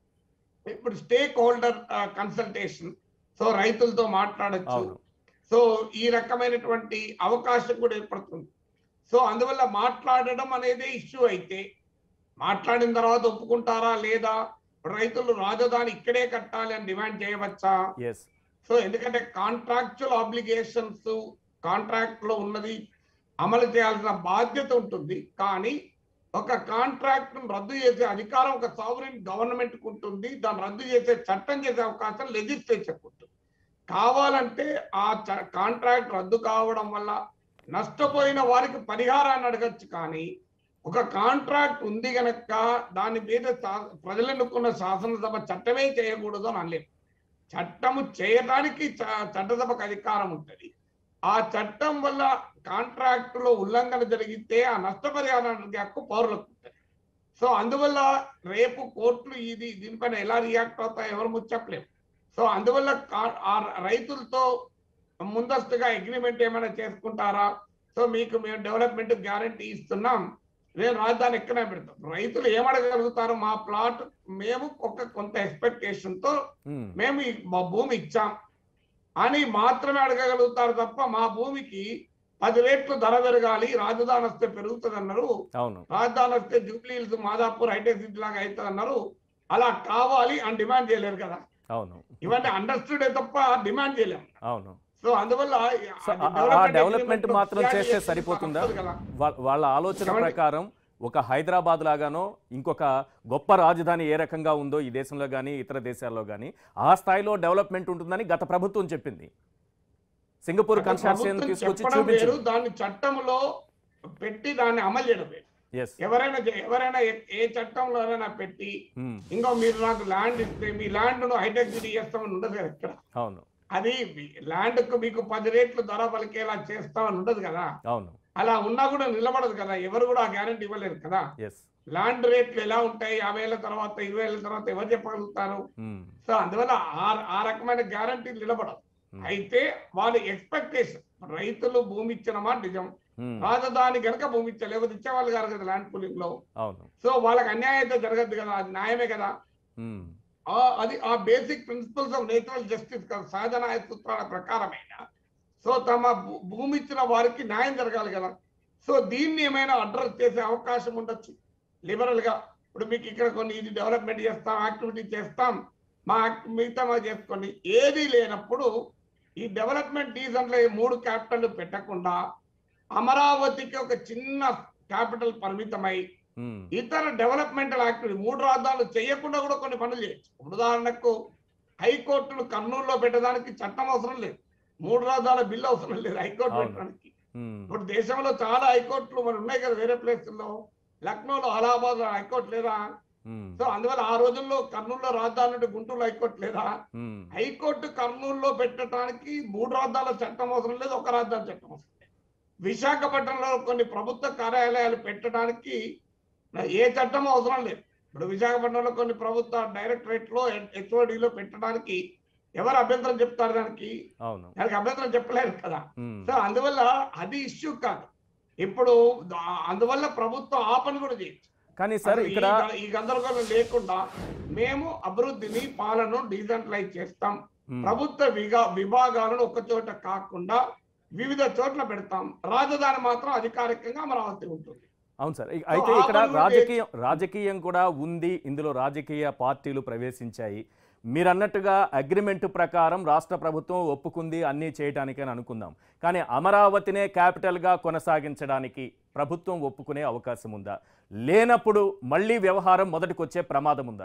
ఇప్పుడు స్టేక్ హోల్డర్ కన్సల్టేషన్ సో రైతులతో మాట్లాడొచ్చు అవును సో ఈ రకమైనటువంటి అవకాశం కూడా ఏర్పడుతుంది సో అందువల్ల మాట్లాడడం అనేది ఇష్యూ అయితే మాట్లాడిన తర్వాత ఒప్పుకుంటారా లేదా ఇప్పుడు రైతులు రాజధాని ఇక్కడే కట్టాలి అని డిమాండ్ చేయవచ్చా ఎస్ సో ఎందుకంటే కాంట్రాక్చువల్ ఆబ్లిగేషన్స్ కాంట్రాక్ట్ లో ఉన్నది అమలు చేయాల్సిన బాధ్యత ఉంటుంది కానీ ఒక కాంట్రాక్ట్ రద్దు చేసే అధికారం ఒక సావరిన్ గవర్నమెంట్ కు ఉంటుంది దాన్ని రద్దు చేసే చట్టం చేసే అవకాశం లెజిస్లేచర్ ఉంటుంది కావాలంటే ఆ కాంట్రాక్ట్ రద్దు కావడం వల్ల నష్టపోయిన వారికి పరిహారాన్ని అడగచ్చు కానీ ఒక కాంట్రాక్ట్ ఉంది గనక దాని మీద శా- ప్రజలు ఎన్నుకున్న శాసనసభ చట్టమే చేయకూడదు అని అనలేము చట్టము చేయడానికి చ- చట్టసభకు అధికారం ఉంటుంది ఆ చట్టం వల్ల కాంట్రాక్ట్ లో ఉల్లంఘన జరిగితే ఆ నష్టపరిహారానికి హక్కు పౌరులకు ఉంటుంది సో అందువల్ల రేపు కోర్టులు ఇది దీనిపైన ఎలా రియాక్ట్ అవుతాయో ఎవరు ముచ్చట్లేము సో అందువల్ల కా- ఆ రైతులతో ముందస్తుగా అగ్రిమెంట్ ఏమైనా చేసుకుంటారా సో మీకు మేము డెవలప్మెంట్ గ్యారంటీ ఇస్తున్నాం నేను రాజధాని ఎక్కడే పెడతాం రైతులు ఏమడగలుగుతారు మా ప్లాట్ మేము ఒక కొంత ఎక్స్పెక్టేషన్ తో ఉమ్, మేము ఈ మా భూమి ఇచ్చాం అని మాత్రమే అడగగలుగుతారు తప్ప మా భూమికి పది రేట్లు ధర పెరగాలి రాజధాని వస్తే పెరుగుతుంది అన్నారు అవును రాజధాని వస్తే జూబ్లీ హిల్స్ మాదాపూర్ హైటెక్ సిటీ లాగా అవుతుంది అన్నారు అలా కావాలి అని డిమాండ్ చేయలేరు కదా అవును ఇవన్నీ అండర్స్టూడే తప్ప డిమాండ్ చేయలేము అవును సో అందువల్ల సో అది ఆ- ఆ development డెవలప్మెంట్ agreement లో మాత్రం ఫిర్యాదు చేస్తే చేస్తే సరిపోతుందా వస్తుంది కదా. వా- వాళ్ళ ఆలోచన ఏమండి? ప్రకారం ఒక హైదరాబాద్ లాగానో ఇంకొక గొప్ప రాజధాని ఏ రకంగా ఉందో ఈ దేశంలో కానీ ఇతర దేశాల్లో కానీ ఆ స్థాయిలో డెవలప్మెంట్ ఉంటుందని గత ప్రభుత్వం చెప్పింది సింగపూర్ అంటే కన్స్ట్రక్షన్ ప్రభుత్వం తీసుకొచ్చి చెప్పడం వేరు చూపించింది దాన్ని చట్టంలో పెట్టి దాన్ని అమలు చేయడం వేరు ఎస్ ఎవరైనా చే- ఎవరైనా ఏ- ఏ చట్టంలోనైనా పెట్టి ఇంకో మీరు నాకు ల్యాండ్ ఇస్తే మీ ల్యాండ్ ను హైటెక్ సిటీ చేస్తామని ఉండదు కదా ఇక్కడ అవును అది ల్యాండ్ కు మీకు పది రేట్లు ధర పలికేలా చేస్తామని ఉండదు కదా అవును అలా ఉన్నా కూడా నిలబడదు కదా ఎవరు కూడా ఆ గ్యారంటీ ఇవ్వలేరు కదా ఎస్ ల్యాండ్ రేట్లు ఎలా ఉంటాయి యాభై ఏళ్ళ తర్వాత ఇరవై ఏళ్ళ తర్వాత ఎవరు చెప్పగలుగుతారు సో అందువల్ల ఆ ఆ రకమైన గ్యారంటీ నిలబడదు అయితే వాళ్ళ ఎక్స్పెక్టేషన్ రైతులు భూమి ఇచ్చినమా నిజం రాజధాని కనుక భూమి ఇచ్చా లేకపోతే ఇచ్చేవాళ్ళు కాదు కదా ల్యాండ్ పూలింగ్ లో అవును సో వాళ్ళకి అన్యాయం అయితే జరగద్దు కదా అది న్యాయమే కదా ఉమ్, ఆ అది ఆ basic principles of natural justice కదా సహజ న్యాయ సూత్రాల ప్రకారమైన సో తమ భూ- భూమి ఇచ్చిన వారికి న్యాయం జరగాలి కదా సో దీన్ని ఏమైనా అడ్రస్ చేసే అవకాశం ఉండొచ్చు లిబరల్ గా ఇప్పుడు మీకు ఇక్కడ కొన్ని ఇది డెవలప్మెంట్ చేస్తాం యాక్టివిటీ చేస్తాం మా యాక్ట్- మిగతా మా చేసుకోండి ఏది లేనప్పుడు ఈ డెవలప్మెంట్ డీజన్లో ఈ మూడు క్యాపిటల్ పెట్టకుండా అమరావతికి ఒక చిన్న క్యాపిటల్ పరిమితమై ఉమ్, ఇతర డెవలప్మెంటల్ యాక్టివిటీ మూడు రాజధానులు చేయకుండా కూడా కొన్ని పనులు చేయొచ్చు ఇప్పుడు ఉదాహరణకు హైకోర్టును కర్నూలులో పెట్టడానికి చట్టం అవసరం లేదు మూడు రాజధానుల బిల్లు అవసరం లేదు హైకోర్టు అవును. పెట్టడానికి ఉమ్, ఇప్పుడు దేశంలో చాలా హైకోర్టులు మరి ఉన్నాయి కదా వేరే ప్లేసుల్లో లక్నోలో అలహాబాద్ లో హైకోర్టు లేదా ఉమ్, సో అందువల్ల ఆ రోజుల్లో కర్నూలులో రాజధాని ఉంటే గుంటూరులో హైకోర్టు లేదా ఉమ్, హైకోర్టు కర్నూలులో పెట్టడానికి మూడు రాజధానుల చట్టం అవసరం లేదు ఒక రాజధాని చట్టం అవసరం లేదు విశాఖపట్నంలో కొన్ని ప్రభుత్వ కార్యాలయాలు పెట్టడానికి ఏ చట్టం అవసరం లేదు ఇప్పుడు విశాఖపట్నంలో కొన్ని ప్రభుత్వ డైరెక్టరేట్ లో హెచ్ఓడిలో పెట్టడానికి ఎవరు అభ్యంతరం చెప్తారు దానికి అవును దానికి అభ్యంతరం చెప్పలేరు కదా ఉమ్, సో అందువల్ల అది ఇష్యూ కాదు ఇప్పుడు దా- అందువల్ల ప్రభుత్వం ఆ పని కూడా చేయొచ్చు కానీ సార్ అసలు ఈ ఇక్కడ గ- ఈ గందరగోళం లేకుండా మేము అభివృద్ధిని పాలన డీసెంట్రలైజ్ చేస్తాం ఉమ్, ప్రభుత్వ విగా విభాగాలను ఒక చోట కాకుండా వివిధ చోట్ల పెడతాం రాజధాని మాత్రం అధికారికంగా అమరావతి ఉంటుంది అవును సార్ ఇ- అయితే ఆ ఇక్కడ పనులు రాజకీయం రాజకీయం కూడా ఉంది ఇందులో రాజకీయ పార్టీలు ప్రవేశించాయి మీరు అన్నట్టుగా అగ్రిమెంట్ ప్రకారం రాష్ట్ర ప్రభుత్వం ఒప్పుకుంది అన్నీ చేయటానికి అని అనుకుందాం కానీ అమరావతినే క్యాపిటల్గా కొనసాగించడానికి ప్రభుత్వం ఒప్పుకునే అవకాశం ఉందా లేనప్పుడు మళ్ళీ వ్యవహారం మొదటికొచ్చే ప్రమాదం ఉందా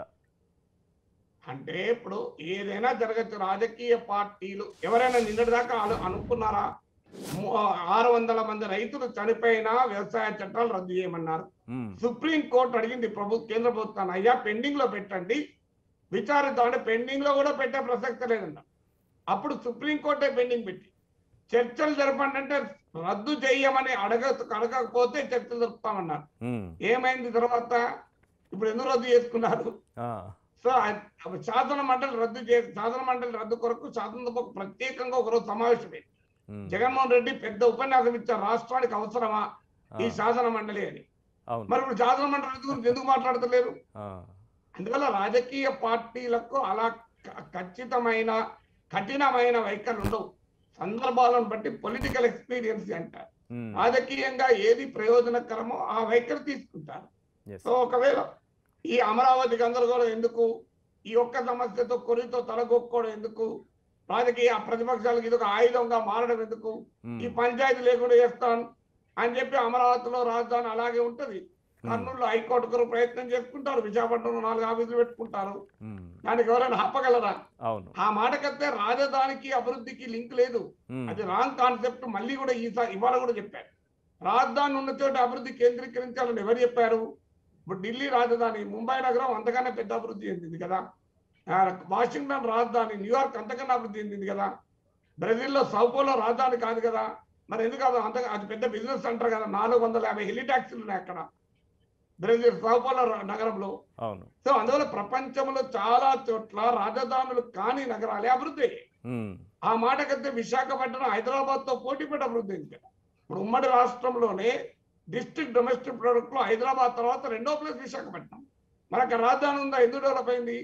అంటే ఇప్పుడు ఏదైనా జరగచ్చు రాజకీయ పార్టీలు ఎవరైనా నిన్నటి దాకా అను- అనుకున్నారా ము- ఆరు వందల మంది రైతులు చనిపోయినా వ్యవసాయ చట్టాలు రద్దు చేయమన్నారు ఉమ్, సుప్రీం కోర్టు అడిగింది ప్రభు కేంద్ర ప్రభుత్వాన్ని అయ్యా పెండింగ్ లో పెట్టండి విచారిద్దాం అంటే పెండింగ్ లో కూడా పెట్టే ప్రసక్తి లేదన్న అప్పుడు సుప్రీం కోర్టే పెండింగ్ పెట్టి చర్చలు జరపండి అంటే రద్దు చేయమని అడగ అడగకపోతే చర్చలు జరుపుతామన్నారు ఉమ్, ఏమైంది తర్వాత ఇప్పుడు ఎందుకు రద్దు చేసుకున్నారు ఆ, సో ఆ- శాసన మండలి రద్దు చే శాసన మండలి రద్దు కొరకు శాసనసభ ప్రత్యేకంగా ఒకరోజు సమావేశమైంది ఉమ్, జగన్మోహన్ రెడ్డి పెద్ద ఉపన్యాసం ఇచ్చారు రాష్ట్రానికి అవసరమా ఆ, ఈ శాసన మండలి అని అవును మరి ఇప్పుడు శాసన మండలి గురించి ఎందుకు మాట్లాడతలేరు ఆ, అందువల్ల రాజకీయ పార్టీలకు అలా క- ఖచ్చితమైన కఠినమైన వైఖరి ఉండవు సందర్భాలను బట్టి పొలిటికల్ ఎక్స్పీరియన్స్ అంటారు ఉమ్, రాజకీయంగా ఏది ప్రయోజనకరమో ఆ వైఖరి తీసుకుంటారు yes. సో ఒకవేళ ఈ అమరావతి గందరగోళం ఎందుకు ఈ ఒక్క సమస్యతో కొరితో తలగొక్కోవడం ఎందుకు రాజకీయ ప్రతిపక్షాలకు ఇది ఒక ఆయుధంగా మారడం ఎందుకు ఉమ్, ఈ పంచాయతీ లేకుండా చేస్తాను అని చెప్పి అమరావతిలో రాజధాని అలాగే ఉంటది కర్నూలులో హైకోర్టు కొరకు ప్రయత్నం చేసుకుంటారు విశాఖపట్నంలో నాలుగు ఆఫీసులు పెట్టుకుంటారు ఉమ్, దానికి ఎవరైనా ఆపగలరా అవును ఆ మాటకైతే రాజధానికి అభివృద్ధికి లింక్ లేదు ఉమ్, అది రాంగ్ కాన్సెప్ట్ మళ్ళీ కూడా ఈసారి ఇవాళ కూడా చెప్పారు రాజధాని ఉన్న చోట అభివృద్ధి కేంద్రీకరించాలని ఎవరు చెప్పారు ఇప్పుడు ఢిల్లీ రాజధాని ముంబై నగరం అంతకన్నా పెద్ద అభివృద్ధి చెందింది కదా ఆ, వాషింగ్టన్ రాజధాని న్యూయార్క్ అంతకన్నా అభివృద్ధి చెందింది కదా బ్రెజిల్లో సౌపోలో రాజధాని కాదు కదా మరి ఎందుకు అది అంత అది పెద్ద బిజినెస్ సెంటర్ కదా నాలుగు వందల యాభై హెలి ట్యాక్సీలు ఉన్నాయి అక్కడ బ్రెజిల్ సౌపోలో నగరంలో అవును సో అందువల్ల ప్రపంచంలో చాలా చోట్ల రాజధానులు కాని నగరాలే అభివృద్ధి అయ్యాయి. ఉమ్, ఆ మాటకైతే విశాఖపట్నం హైదరాబాద్ తో పోటీ పడి అభివృద్ధి అయింది కదా ఇప్పుడు ఉమ్మడి రాష్ట్రంలోనే డిస్ట్రిక్ట్ డొమెస్టిక్ ప్రొడక్ట్ లో హైదరాబాద్ తర్వాత రెండో ప్లేస్ విశాఖపట్నం మరి అక్కడ రాజధాని ఉందా ఎందుకు డెవలప్ అయింది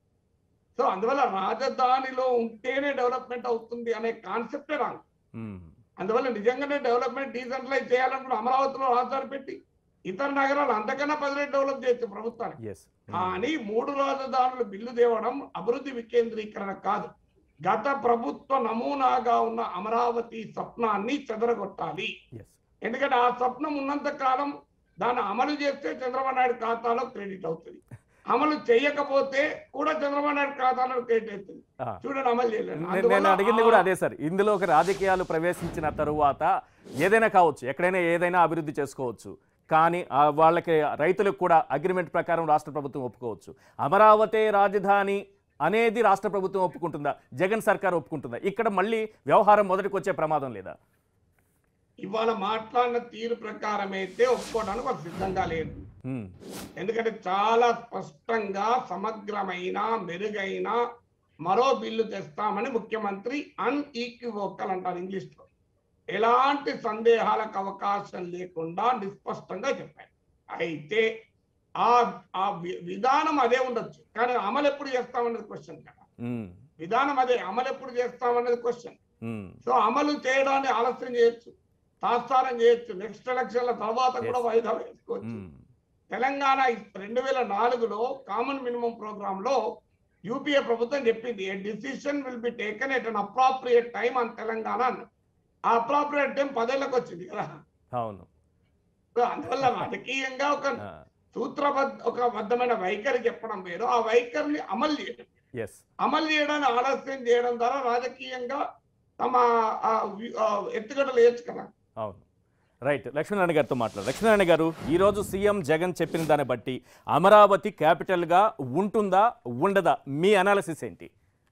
సో అందువల్ల రాజధానిలో ఉంటేనే డెవలప్మెంట్ అవుతుంది అనే కాన్సెప్టే రాంగ్ ఉమ్, అందువల్ల నిజంగానే డెవలప్మెంట్ డీసెంట్రలైజ్ చేయాలనుకున్న అమరావతిలో రాజధాని పెట్టి ఇతర నగరాలు అంతకన్నా పది రెట్లు డెవలప్ చేయొచ్చు ప్రభుత్వానికి yes. ఉమ్, కానీ మూడు రాజధానులు బిల్లు తేవడం అభివృద్ధి వికేంద్రీకరణ కాదు గత ప్రభుత్వ నమూనాగా ఉన్న అమరావతి స్వప్నాన్ని చెదరగొట్టాలి yes. ఎందుకంటే ఆ స్వప్నం ఉన్నంత కాలం దాన్ని అమలు చేస్తే చంద్రబాబు నాయుడు ఖాతాలో క్రెడిట్ అవుతుంది అమలు చేయకపోతే కూడా చంద్రబాబు నాయుడు ఖాతాలో క్రెడిట్ అవుతుంది ఆ. చూడండి అమలు చేయలేదు నేను- అందువల్ల నేను అడిగింది ఆ- కూడా అదే సార్ ఇందులోకి రాజకీయాలు ప్రవేశించిన తరువాత ఏదైనా కావచ్చు ఎక్కడైనా ఏదైనా అభివృద్ధి చేసుకోవచ్చు కానీ ఆ వాళ్ళకి రైతులకు కూడా అగ్రిమెంట్ ప్రకారం రాష్ట్ర ప్రభుత్వం ఒప్పుకోవచ్చు అమరావతి రాజధాని అనేది రాష్ట్ర ప్రభుత్వం ఒప్పుకుంటుందా జగన్ సర్కార్ ఒప్పుకుంటుందా ఇక్కడ మళ్ళీ వ్యవహారం మొదటికి వచ్చే ప్రమాదం లేదా ఇవాళ మాట్లాడిన తీరు ప్రకారం అయితే ఒప్పుకోవడానికి వాళ్ళు సిద్ధంగా లేదు ఉమ్, ఎందుకంటే చాలా స్పష్టంగా సమగ్రమైన మెరుగైన మరో బిల్లు తెస్తామని ముఖ్యమంత్రి అన్ఈక్వివోకల్ అంటారు ఇంగ్లీష్ లో ఎలాంటి సందేహాలకు అవకాశం లేకుండా నిస్పష్టంగా చెప్పారు అయితే ఆ ఆ వి- విధానం అదే ఉండొచ్చు కానీ అమలు ఎప్పుడు చేస్తామన్నది క్వశ్చన్ కదా ఉమ్, విధానం అదే అమలు ఎప్పుడు చేస్తామన్నది క్వశ్చన్ ఉమ్, సో అమలు చేయడాన్ని ఆలస్యం చేయొచ్చు తాత్సారం చేయొచ్చు నెక్స్ట్ ఎలక్షన్ల తర్వాత కూడా Yes. వాయిదా వేసుకోవచ్చు ఉమ్, తెలంగాణ రెండు వేల నాలుగులో కామన్ మినిమం ప్రోగ్రామ్ లో యూపీఏ ప్రభుత్వం చెప్పింది a decision will be taken at an appropriate time on Telangana అన్న ఆ అప్రాప్రియేట్ టైం పదేళ్ళకి వచ్చింది కదా అవును సో అందువల్ల రాజకీయంగా ఒక ఆ, సూత్రబద్ధ ఒక బద్ధమైన వైఖరి చెప్పడం వేరు ఆ వైఖరిని అమలు చేయడం ఎస్ అమలు చేయడాన్ని ఆలస్యం చేయడం ద్వారా రాజకీయంగా తమ ఆ వి- ఆ ఎత్తుగడలు వేయచ్చు కదా అవును రైట్ లక్ష్మీనారాయణ గారితో మాట్లాడు లక్ష్మీనారాయణ గారు ఈరోజు సీఎం జగన్ చెప్పిన దాన్ని బట్టి అమరావతి క్యాపిటల్గా ఉంటుందా ఉండదా మీ అనాలిసిస్ ఏంటి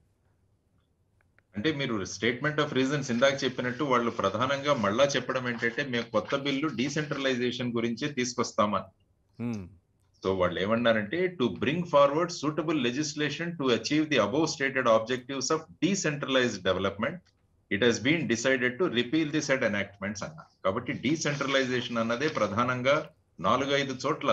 అంటే మీరు స్టేట్మెంట్ ఆఫ్ రీజన్స్ ఇందాక చెప్పినట్టు వాళ్ళు ప్రధానంగా మళ్ళా చెప్పడం ఏంటంటే మేము కొత్త బిల్లు డీసెంట్రలైజేషన్ గురించే తీసుకొస్తామని ఉమ్, సో వాళ్ళు ఏమన్నారంటే to bring forward suitable legislation to achieve the above stated objectives of decentralised development it has been decided to repeal the said enactments అన్నారు కాబట్టి డీసెంట్రలైజేషన్ అన్నదే ప్రధానంగా నాలుగైదు చోట్ల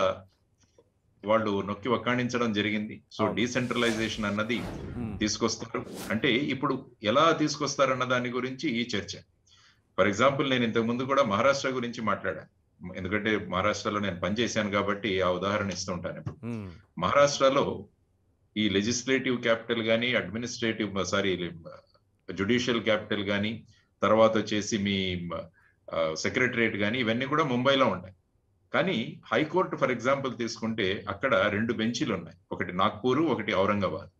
వాళ్ళు నొక్కి వక్కాణించడం జరిగింది సో అవును. డీసెంట్రలైజేషన్ అన్నది ఉమ్, తీసుకొస్తారు అంటే ఇప్పుడు ఎలా తీసుకొస్తారన్న దాని గురించి ఈ చర్చ ఫర్ ఎగ్జాంపుల్ నేను ఇంతకు ముందు కూడా మహారాష్ట్ర గురించి మాట్లాడాను ఎందుకంటే మహారాష్ట్రలో నేను పనిచేశాను కాబట్టి ఆ ఉదాహరణ ఇస్తూ ఉంటాను ఇప్పుడు ఉమ్, మహారాష్ట్రలో ఈ లెజిస్లేటివ్ క్యాపిటల్ కానీ అడ్మినిస్ట్రేటివ్ సారీ జుడిషియల్ క్యాపిటల్ కానీ తర్వాత వచ్చేసి మీ సెక్రటరియట్ కానీ ఇవన్నీ కూడా ముంబైలో ఉంటాయి కానీ హైకోర్టు ఫర్ ఎగ్జాంపుల్ తీసుకుంటే అక్కడ రెండు బెంచీలు ఉన్నాయి ఒకటి నాగ్పూర్ ఒకటి ఔరంగాబాద్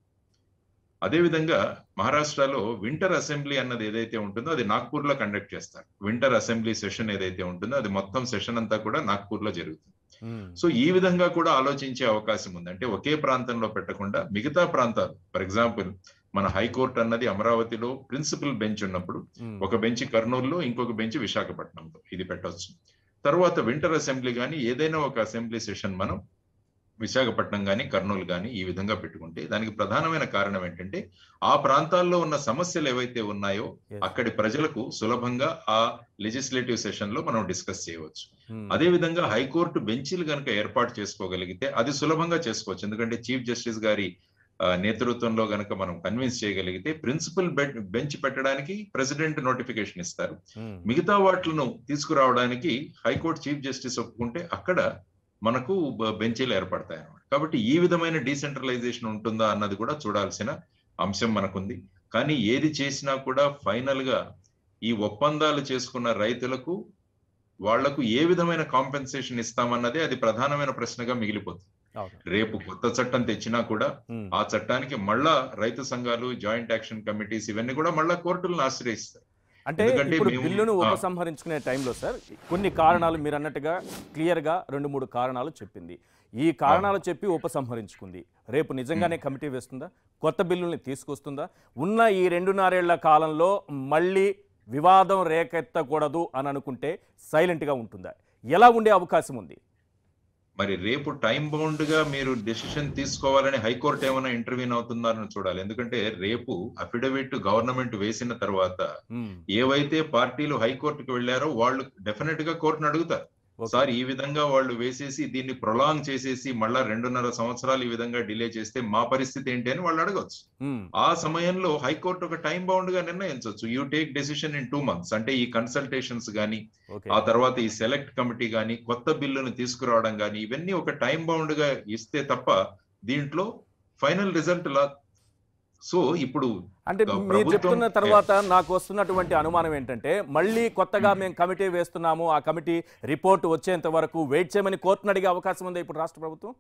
అదేవిధంగా మహారాష్ట్రలో వింటర్ అసెంబ్లీ అన్నది ఏదైతే ఉంటుందో అది నాగ్పూర్ లో కండక్ట్ చేస్తారు వింటర్ అసెంబ్లీ సెషన్ ఏదైతే ఉంటుందో అది మొత్తం సెషన్ అంతా కూడా నాగ్పూర్ లో జరుగుతుంది ఉమ్, సో ఈ విధంగా కూడా ఆలోచించే అవకాశం ఉంది అంటే ఒకే ప్రాంతంలో పెట్టకుండా మిగతా ప్రాంతాలు ఫర్ ఎగ్జాంపుల్ మన హైకోర్టు అన్నది అమరావతిలో ప్రిన్సిపల్ బెంచ్ ఉన్నప్పుడు ఉమ్, ఒక బెంచ్ కర్నూలులో ఇంకొక బెంచ్ విశాఖపట్నంలో ఇది పెట్టవచ్చు తర్వాత వింటర్ అసెంబ్లీ కానీ ఏదైనా ఒక అసెంబ్లీ సెషన్ మనం విశాఖపట్నం కానీ కర్నూలు కానీ ఈ విధంగా పెట్టుకుంటే దానికి ప్రధానమైన కారణం ఏంటంటే ఆ ప్రాంతాల్లో ఉన్న సమస్యలు ఏవైతే ఉన్నాయో yes, అక్కడి ప్రజలకు సులభంగా ఆ లెజిస్లేటివ్ సెషన్ లో మనం డిస్కస్ చేయవచ్చు ఉమ్, అదే విధంగా హైకోర్టు బెంచీలు కనుక ఏర్పాటు చేసుకోగలిగితే అది సులభంగా చేసుకోవచ్చు ఎందుకంటే చీఫ్ జస్టిస్ గారి ఆ, నేతృత్వంలో గనక మనం కన్విన్స్ చేయగలిగితే ప్రిన్సిపల్ బెంచ్ పెట్టడానికి ప్రెసిడెంట్ నోటిఫికేషన్ ఇస్తారు ఉమ్, మిగతా వాటిలను తీసుకురావడానికి హైకోర్టు చీఫ్ జస్టిస్ ఒప్పుకుంటే అక్కడ మనకు బ- బెంచీలు ఏర్పడతాయి అన్నమాట కాబట్టి ఈ విధమైన డీసెంట్రలైజేషన్ ఉంటుందా అన్నది కూడా చూడాల్సిన అంశం మనకుంది కానీ ఏది చేసినా కూడా ఫైనల్ గా ఈ ఒప్పందాలు చేసుకున్న రైతులకు వాళ్లకు ఏ విధమైన కాంపెన్సేషన్ ఇస్తామన్నదే అది ప్రధానమైన ప్రశ్నగా మిగిలిపోతుంది అవును రేపు కొత్త చట్టం తెచ్చినా కూడా ఉమ్, ఆ చట్టానికి మళ్ళా రైతు సంఘాలు జాయింట్ యాక్షన్ కమిటీస్ ఇవన్నీ కూడా మళ్ళా కోర్టులను ఆశ్రయిస్తాయి అంటే ఎందుకంటే ఇప్పుడు మేము- బిల్లును ఆ. ఉపసంహరించుకునే టైంలో సార్ కొన్ని కారణాలు మీరు అన్నట్టుగా క్లియర్గా రెండు మూడు కారణాలు చెప్పింది ఈ కారణాలు చెప్పి ఉపసంహరించుకుంది రేపు నిజంగానే కమిటీ వేస్తుందా కొత్త బిల్లుల్ని తీసుకొస్తుందా ఉన్న ఈ రెండున్నరేళ్ల కాలంలో మళ్ళీ వివాదం రేకెత్తకూడదు అని అనుకుంటే సైలెంట్గా ఉంటుందా ఎలా ఉండే అవకాశం ఉంది మరి రేపు టైం బౌండ్ గా మీరు డెసిషన్ తీసుకోవాలని హైకోర్టు ఏమైనా ఇంటర్వ్యూన్ అవుతున్నారని చూడాలి ఎందుకంటే రేపు అఫిడవిట్ గవర్నమెంట్ వేసిన తర్వాత ఉమ్, ఏవైతే పార్టీలు హైకోర్టుకు వెళ్ళారో వాళ్ళు డెఫినెట్ గా కోర్టును అడుగుతారు ఓకే. సార్ ఈ విధంగా వాళ్ళు వేసేసి దీన్ని ప్రొలాంగ్ చేసేసి మళ్ళా రెండున్నర సంవత్సరాలు ఈ విధంగా డిలే చేస్తే మా పరిస్థితి ఏంటి అని వాళ్ళు అడగవచ్చు ఉమ్, ఆ సమయంలో హైకోర్టు ఒక టైం బౌండ్ గా నిర్ణయించవచ్చు you take decision in two months అంటే ఈ కన్సల్టేషన్స్ గానీ ఓకే ఆ తర్వాత ఈ సెలెక్ట్ కమిటీ గాని కొత్త బిల్లును తీసుకురావడం గాని ఇవన్నీ ఒక టైం బౌండ్ గా ఇస్తే తప్ప దీంట్లో ఫైనల్ రిజల్ట్ లా సో ఇప్పుడు అంటే ఆ, మీరు ప్రభుత్వం- చెప్తున్న తర్వాత నాకు వస్తున్నటువంటి అనుమానం ఏంటంటే మళ్ళీ కొత్తగా మేము కమిటీ వేస్తున్నాము ఆ కమిటీ రిపోర్ట్ వచ్చేంత వరకు వెయిట్ చేయమని కోర్టును అడిగే అవకాశం ఉంది ఇప్పుడు రాష్ట్ర ప్రభుత్వం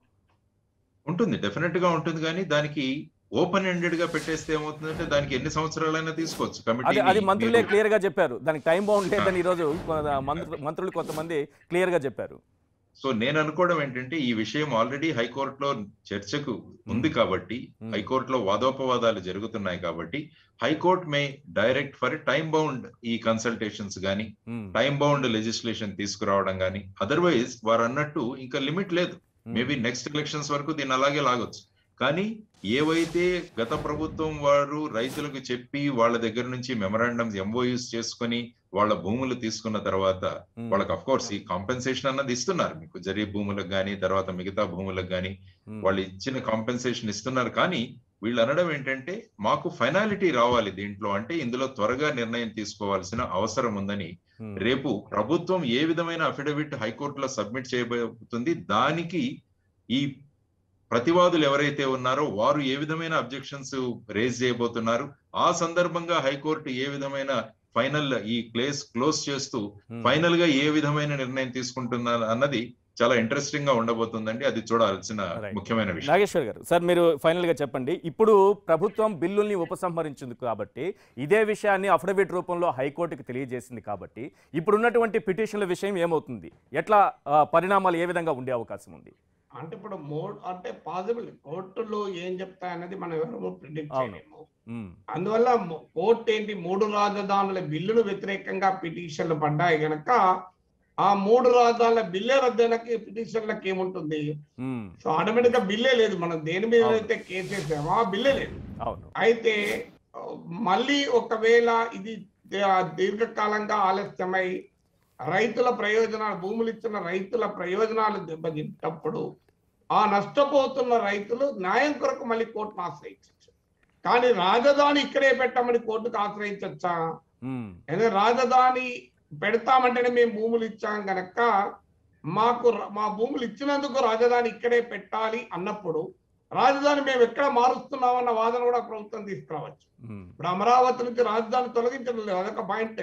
ఉంటుంది డెఫినెట్ గా ఉంటుంది కానీ దానికి ఓపెన్ ఎండెడ్ గా పెట్టేస్తే ఏమవుతుందంటే దానికి ఎన్ని సంవత్సరాలైనా తీసుకోవచ్చు అది అది మంత్రులే కమిటీ క్లియర్ గా చెప్పారు దానికి టైం బౌండ్ లేదని ఈరోజు కొ- మంత్రు మంత్రులు కొంతమంది క్లియర్ గా చెప్పారు సో నేను అనుకోవడం ఏంటంటే ఈ విషయం ఆల్రెడీ హైకోర్టులో చర్చకు ఉంది కాబట్టి Hmm. హైకోర్టులో వాదోపవాదాలు జరుగుతున్నాయి కాబట్టి high court may direct for time bound ఈ కన్సల్టేషన్స్ గానీ ఉమ్, టైం బౌండ్ లెజిస్లేషన్ తీసుకురావడం గానీ అదర్వైజ్ వారు అన్నట్టు ఇంకా లిమిట్ లేదు ఉమ్, మేబీ నెక్స్ట్ ఎలక్షన్స్ వరకు దీన్ని అలాగే లాగొచ్చు కానీ ఏవైతే గత ప్రభుత్వం వారు రైతులకు చెప్పి వాళ్ళ దగ్గర నుంచి మెమరాండమ్స్ ఎంఓయూస్ చేసుకొని వాళ్ళ భూములు తీసుకున్న తర్వాత ఉమ్, వాళ్ళకి అఫ్ కోర్స్ ఈ కాంపెన్సేషన్ అన్నది ఇస్తున్నారు మీకు జరీ భూములకు కానీ తర్వాత మిగతా భూములకు కానీ ఉమ్, వాళ్ళు ఇచ్చిన కాంపెన్సేషన్ ఇస్తున్నారు కానీ వీళ్ళు అనడం ఏంటంటే మాకు ఫైనాలిటీ రావాలి దీంట్లో అంటే ఇందులో త్వరగా నిర్ణయం తీసుకోవాల్సిన అవసరం ఉందని ఉమ్, రేపు ప్రభుత్వం ఏ విధమైన అఫిడవిట్ హైకోర్టులో సబ్మిట్ చేయబోతుంది దానికి ఈ ప్రతివాదులు ఎవరైతే ఉన్నారో వారు ఏ విధమైన అబ్జెక్షన్స్ రేజ్ చేయబోతున్నారు ఆ సందర్భంగా హైకోర్టు ఏ విధమైన ఫైనల్ ఈ ప్లేస్ క్లోజ్ చేస్తూ ఉమ్. ఫైనల్ గా ఏ విధమైన నిర్ణయం తీసుకుంటున్నారు అన్నది చాలా ఇంట్రెస్టింగ్ గా ఉండబోతుందండి అది చూడాల్సిన Right. ముఖ్యమైన విషయం నాగేశ్వర్ గారు సార్ మీరు ఫైనల్ గా చెప్పండి ఇప్పుడు ప్రభుత్వం బిల్లుల్ని ఉపసంహరించింది కాబట్టి ఇదే విషయాన్ని అఫిడవిట్ రూపంలో హైకోర్టుకి తెలియజేసింది కాబట్టి ఇప్పుడున్నటువంటి పిటిషన్ల విషయం ఏమవుతుంది ఎట్లా ఆ, పరిణామాలు ఏ విధంగా ఉండే అవకాశం ఉంది అంటే ఇప్పుడు మోడ్ అంటే పాసిబుల్ కోర్టులు ఏం చెప్తాయన్నది మనం ఎవరు ప్రిడిక్ట్ అవును. చేయలేము ఉమ్, అందువల్ల మొ- కోర్టు ఏంటి మూడు రాజధానుల బిల్లులు వ్యతిరేకంగా పిటిషన్లు పడ్డాయి గనక ఆ మూడు రాజధానుల బిల్లే రద్దయినకి పిటిషన్లకు ఏముంటుంది ఉమ్, సో ఆటోమేటిక్ గా బిల్లే లేదు మనం దేని మీద అవును. అయితే కేసు వేసామో ఆ బిల్లే లేదు అవును అయితే ఆ, మళ్ళీ ఒకవేళ ఇది దే- దీర్ఘకాలంగా ఆలస్యమై రైతుల ప్రయోజనాలు భూములు ఇచ్చిన రైతుల ప్రయోజనాలు దెబ్బతింటప్పుడు ఆ నష్టపోతున్న రైతులు న్యాయం కొరకు మళ్ళీ కోర్టును ఆశ్రయించవచ్చు కానీ రాజధాని ఇక్కడే పెట్టమని కోర్టుకు ఆశ్రయించవచ్చా ఉమ్, ఎందుకంటే రాజధాని పెడతామంటేనే మేము భూములు ఇచ్చాం గనక మాకు ర- మా భూములు ఇచ్చినందుకు రాజధాని ఇక్కడే పెట్టాలి అన్నప్పుడు రాజధాని మేము ఎక్కడ మారుస్తున్నామన్న వాదన కూడా ప్రభుత్వం తీసుకురావచ్చు ఉమ్, ఇప్పుడు అమరావతి నుంచి రాజధాని తొలగించడం లేదు అదొక పాయింట్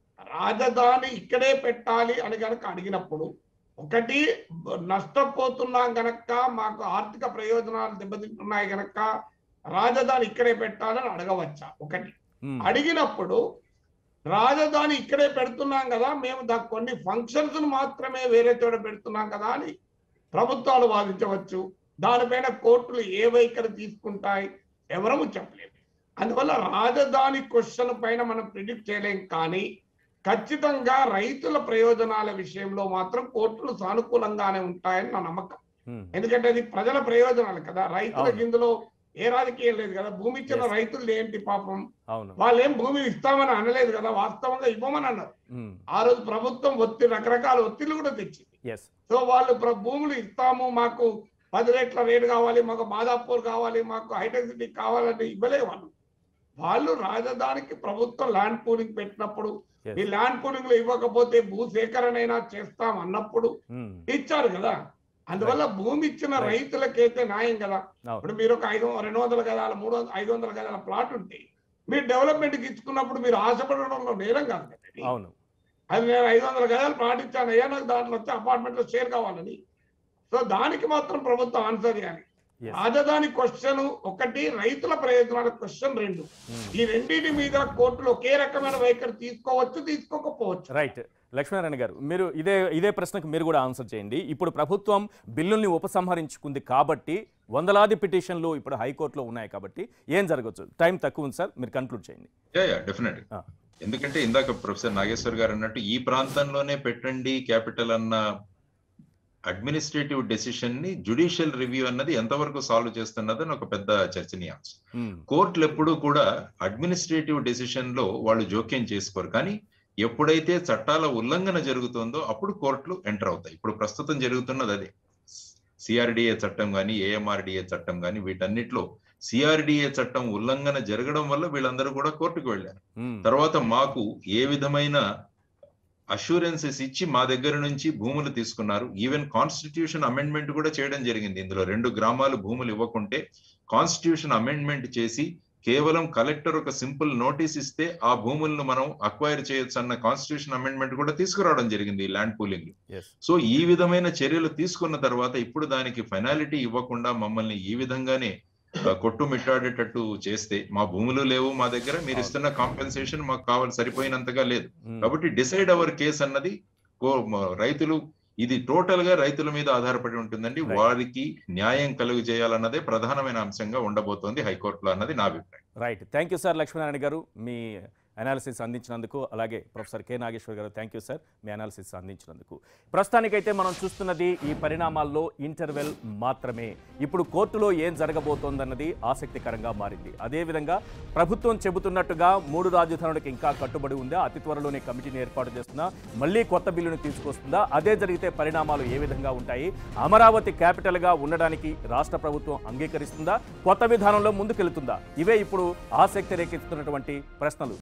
రాజధాని ఇక్కడే పెట్టాలి అని గనక అడిగినప్పుడు ఒకటి బ- నష్టపోతున్నాం గనక మాకు ఆర్థిక ప్రయోజనాలు దెబ్బతింటున్నాయి గనక రాజధాని ఇక్కడే పెట్టాలని అడగవచ్చా ఒకటి ఉమ్, అడిగినప్పుడు రాజధాని ఇక్కడే పెడుతున్నాం కదా మేము దా కొన్ని ఫంక్షన్స్ మాత్రమే వేరే చోట పెడుతున్నాం కదా అని ప్రభుత్వాలు వాదించవచ్చు దానిపైన కోర్టులు ఏ వైఖరి తీసుకుంటాయి ఎవరము చెప్పలేము అందువల్ల రాజధాని క్వశ్చన్ పైన మనం ప్రిడిక్ట్ చేయలేం కానీ ఖచ్చితంగా రైతుల ప్రయోజనాల విషయంలో మాత్రం కోర్టులు సానుకూలంగానే ఉంటాయని నా నమ్మకం ఉమ్, ఎందుకంటే అది ప్రజల ప్రయోజనాలు కదా రైతులకు అవును. ఇందులో ఏ రాజకీయం లేదు కదా భూమి ఇచ్చిన Yes. రైతులు ఏంటి పాపం అవును వాళ్ళు ఏం భూమి ఇస్తామని అనలేదు కదా వాస్తవంగా ఇవ్వమని అన్నారు ఉమ్, ఆ రోజు ప్రభుత్వం ఒత్తిడి రకరకాల ఒత్తిళ్లు కూడా తెచ్చింది ఎస్ సో వాళ్ళు ప్ర- భూములు ఇస్తాము మాకు పది రేట్ల రేటు కావాలి మాకు మాదాపూర్ కావాలి మాకు హైటెక్ సిటీ కావాలని ఇవ్వలే వాళ్ళు వాళ్ళు రాజధానికి ప్రభుత్వం ల్యాండ్ పూలింగ్ పెట్టినప్పుడు Yes. ఈ ల్యాండ్ పూలింగ్ లో ఇవ్వకపోతే భూ సేకరణ అయినా చేస్తాం అన్నప్పుడు ఉమ్, ఇచ్చారు కదా అందువల్ల భూమి ఇచ్చిన Right. రైతులకైతే న్యాయం కదా అవును ఇప్పుడు మీరు ఒక ఐదు రెండు వందల గదాల మూడు వందల ఐదు వందల గదాల ప్లాట్ ఉంటే మీరు డెవలప్మెంట్ కి ఇచ్చుకున్నప్పుడు మీరు ఆశపడడంలో నేరం కాదు కదా అది. అవును అది నేను ఐదు వందల గదాలు ప్లాట్ ఇచ్చాను అయ్యా నాకు దాంట్లో వచ్చి అపార్ట్మెంట్ లో షేర్ కావాలని సో దానికి మాత్రం ప్రభుత్వం ఆన్సర్ చేయాలి Yes. రాజధాని క్వశ్చన్ ఒకటి రైతుల ప్రయోజనాల క్వశ్చన్ రెండు ఉమ్. ఈ రెండింటి మీద కోర్టులు ఒకే రకమైన వైఖరి తీసుకోవచ్చు తీసుకోకపోవచ్చు రైట్ లక్ష్మీనారాయణ గారు మీరు ఇదే ఇదే ప్రశ్నకు మీరు కూడా ఆన్సర్ చేయండి ఇప్పుడు ప్రభుత్వం బిల్లుల్ని ఉపసంహరించుకుంది కాబట్టి వందలాది పిటిషన్లు ఇప్పుడు హైకోర్టులో ఉన్నాయి కాబట్టి ఏం జరగచ్చు టైం తక్కువ ఉంది సార్ మీరు కన్క్లూడ్ చేయండి యా యా డెఫినెట్ Ah. ఎందుకంటే ఇందాక ప్రొఫెసర్ నాగేశ్వర్ గారు అన్నట్టు ఈ ప్రాంతంలోనే పెట్టండి క్యాపిటల్ అన్న అడ్మినిస్ట్రేటివ్ డెసిషన్ ని జుడిషియల్ రివ్యూ అన్నది ఎంతవరకు సాల్వ్ చేస్తున్నదని ఒక పెద్ద చర్చనీయాంశం ఉమ్, కోర్టులు ఎప్పుడూ కూడా అడ్మినిస్ట్రేటివ్ డెసిషన్ లో వాళ్ళు జోక్యం చేసుకోరు కానీ ఎప్పుడైతే చట్టాల ఉల్లంఘన జరుగుతుందో అప్పుడు కోర్టులు ఎంటర్ అవుతాయి ఇప్పుడు ప్రస్తుతం జరుగుతున్నది అదే సిఆర్డిఏ చట్టం కానీ ఏఎంఆర్డిఏ చట్టం కానీ వీటన్నిటిలో సిఆర్డిఏ చట్టం ఉల్లంఘన జరగడం వల్ల వీళ్ళందరూ కూడా కోర్టుకు వెళ్ళారు ఉమ్, తర్వాత మాకు ఏ విధమైన అష్యూరెన్సెస్ ఇచ్చి మా దగ్గర నుంచి భూములు తీసుకున్నారు ఈవెన్ కాన్స్టిట్యూషన్ అమెండ్మెంట్ కూడా చేయడం జరిగింది ఇందులో రెండు గ్రామాలు భూములు ఇవ్వకుంటే కాన్స్టిట్యూషన్ అమెండ్మెంట్ చేసి కేవలం కలెక్టర్ ఒక సింపుల్ నోటీస్ ఇస్తే ఆ భూములను మనం అక్వైర్ చేయొచ్చు అన్న కాన్స్టిట్యూషన్ అమెండ్మెంట్ కూడా తీసుకురావడం జరిగింది ఈ ల్యాండ్ పూలింగ్ ఎస్ సో ఈ విధమైన చర్యలు తీసుకున్న తర్వాత ఇప్పుడు దానికి ఫెనాలిటీ ఇవ్వకుండా మమ్మల్ని ఈ విధంగానే ఆ, కొట్టుమిట్టాడేటట్టు చేస్తే మా భూములు లేవు మా దగ్గర మీరు ఇస్తున్న కాంపెన్సేషన్ మాకు కావాలి సరిపోయినంతగా లేదు కాబట్టి డిసైడ్ అవర్ కేస్ అన్నది కో- మ- రైతులు ఇది టోటల్ గా రైతుల మీద ఆధారపడి ఉంటుందండి Right. వారికి న్యాయం కలుగు చేయాలన్నదే ప్రధానమైన అంశంగా ఉండబోతోంది హైకోర్టులో అన్నది నా అభిప్రాయం right thank you sir Lakshminarayana garu మీ అనాలిసిస్ అందించినందుకు అలాగే professor K Nageshwar garu thank you sir మీ అనాలిసిస్ అందించినందుకు ప్రస్తుతానికైతే మనం చూస్తున్నది ఈ పరిణామాల్లో ఇంటర్వెల్ మాత్రమే ఇప్పుడు కోర్టులో ఏం జరగబోతోందన్నది ఆసక్తికరంగా మారింది అదేవిధంగా ప్రభుత్వం చెబుతున్నట్టుగా మూడు రాజధానులకు ఇంకా కట్టుబడి ఉందా అతి త్వరలోనే కమిటీని ఏర్పాటు చేస్తుందా మళ్ళీ కొత్త బిల్లును తీసుకొస్తుందా అదే జరిగితే పరిణామాలు ఏ విధంగా ఉంటాయి అమరావతి క్యాపిటల్గా ఉండడానికి రాష్ట్ర ప్రభుత్వం అంగీకరిస్తుందా కొత్త విధానంలో ముందుకెళ్తుందా ఇవే ఇప్పుడు ఆసక్తి రేకెత్తుతున్నటువంటి ప్రశ్నలు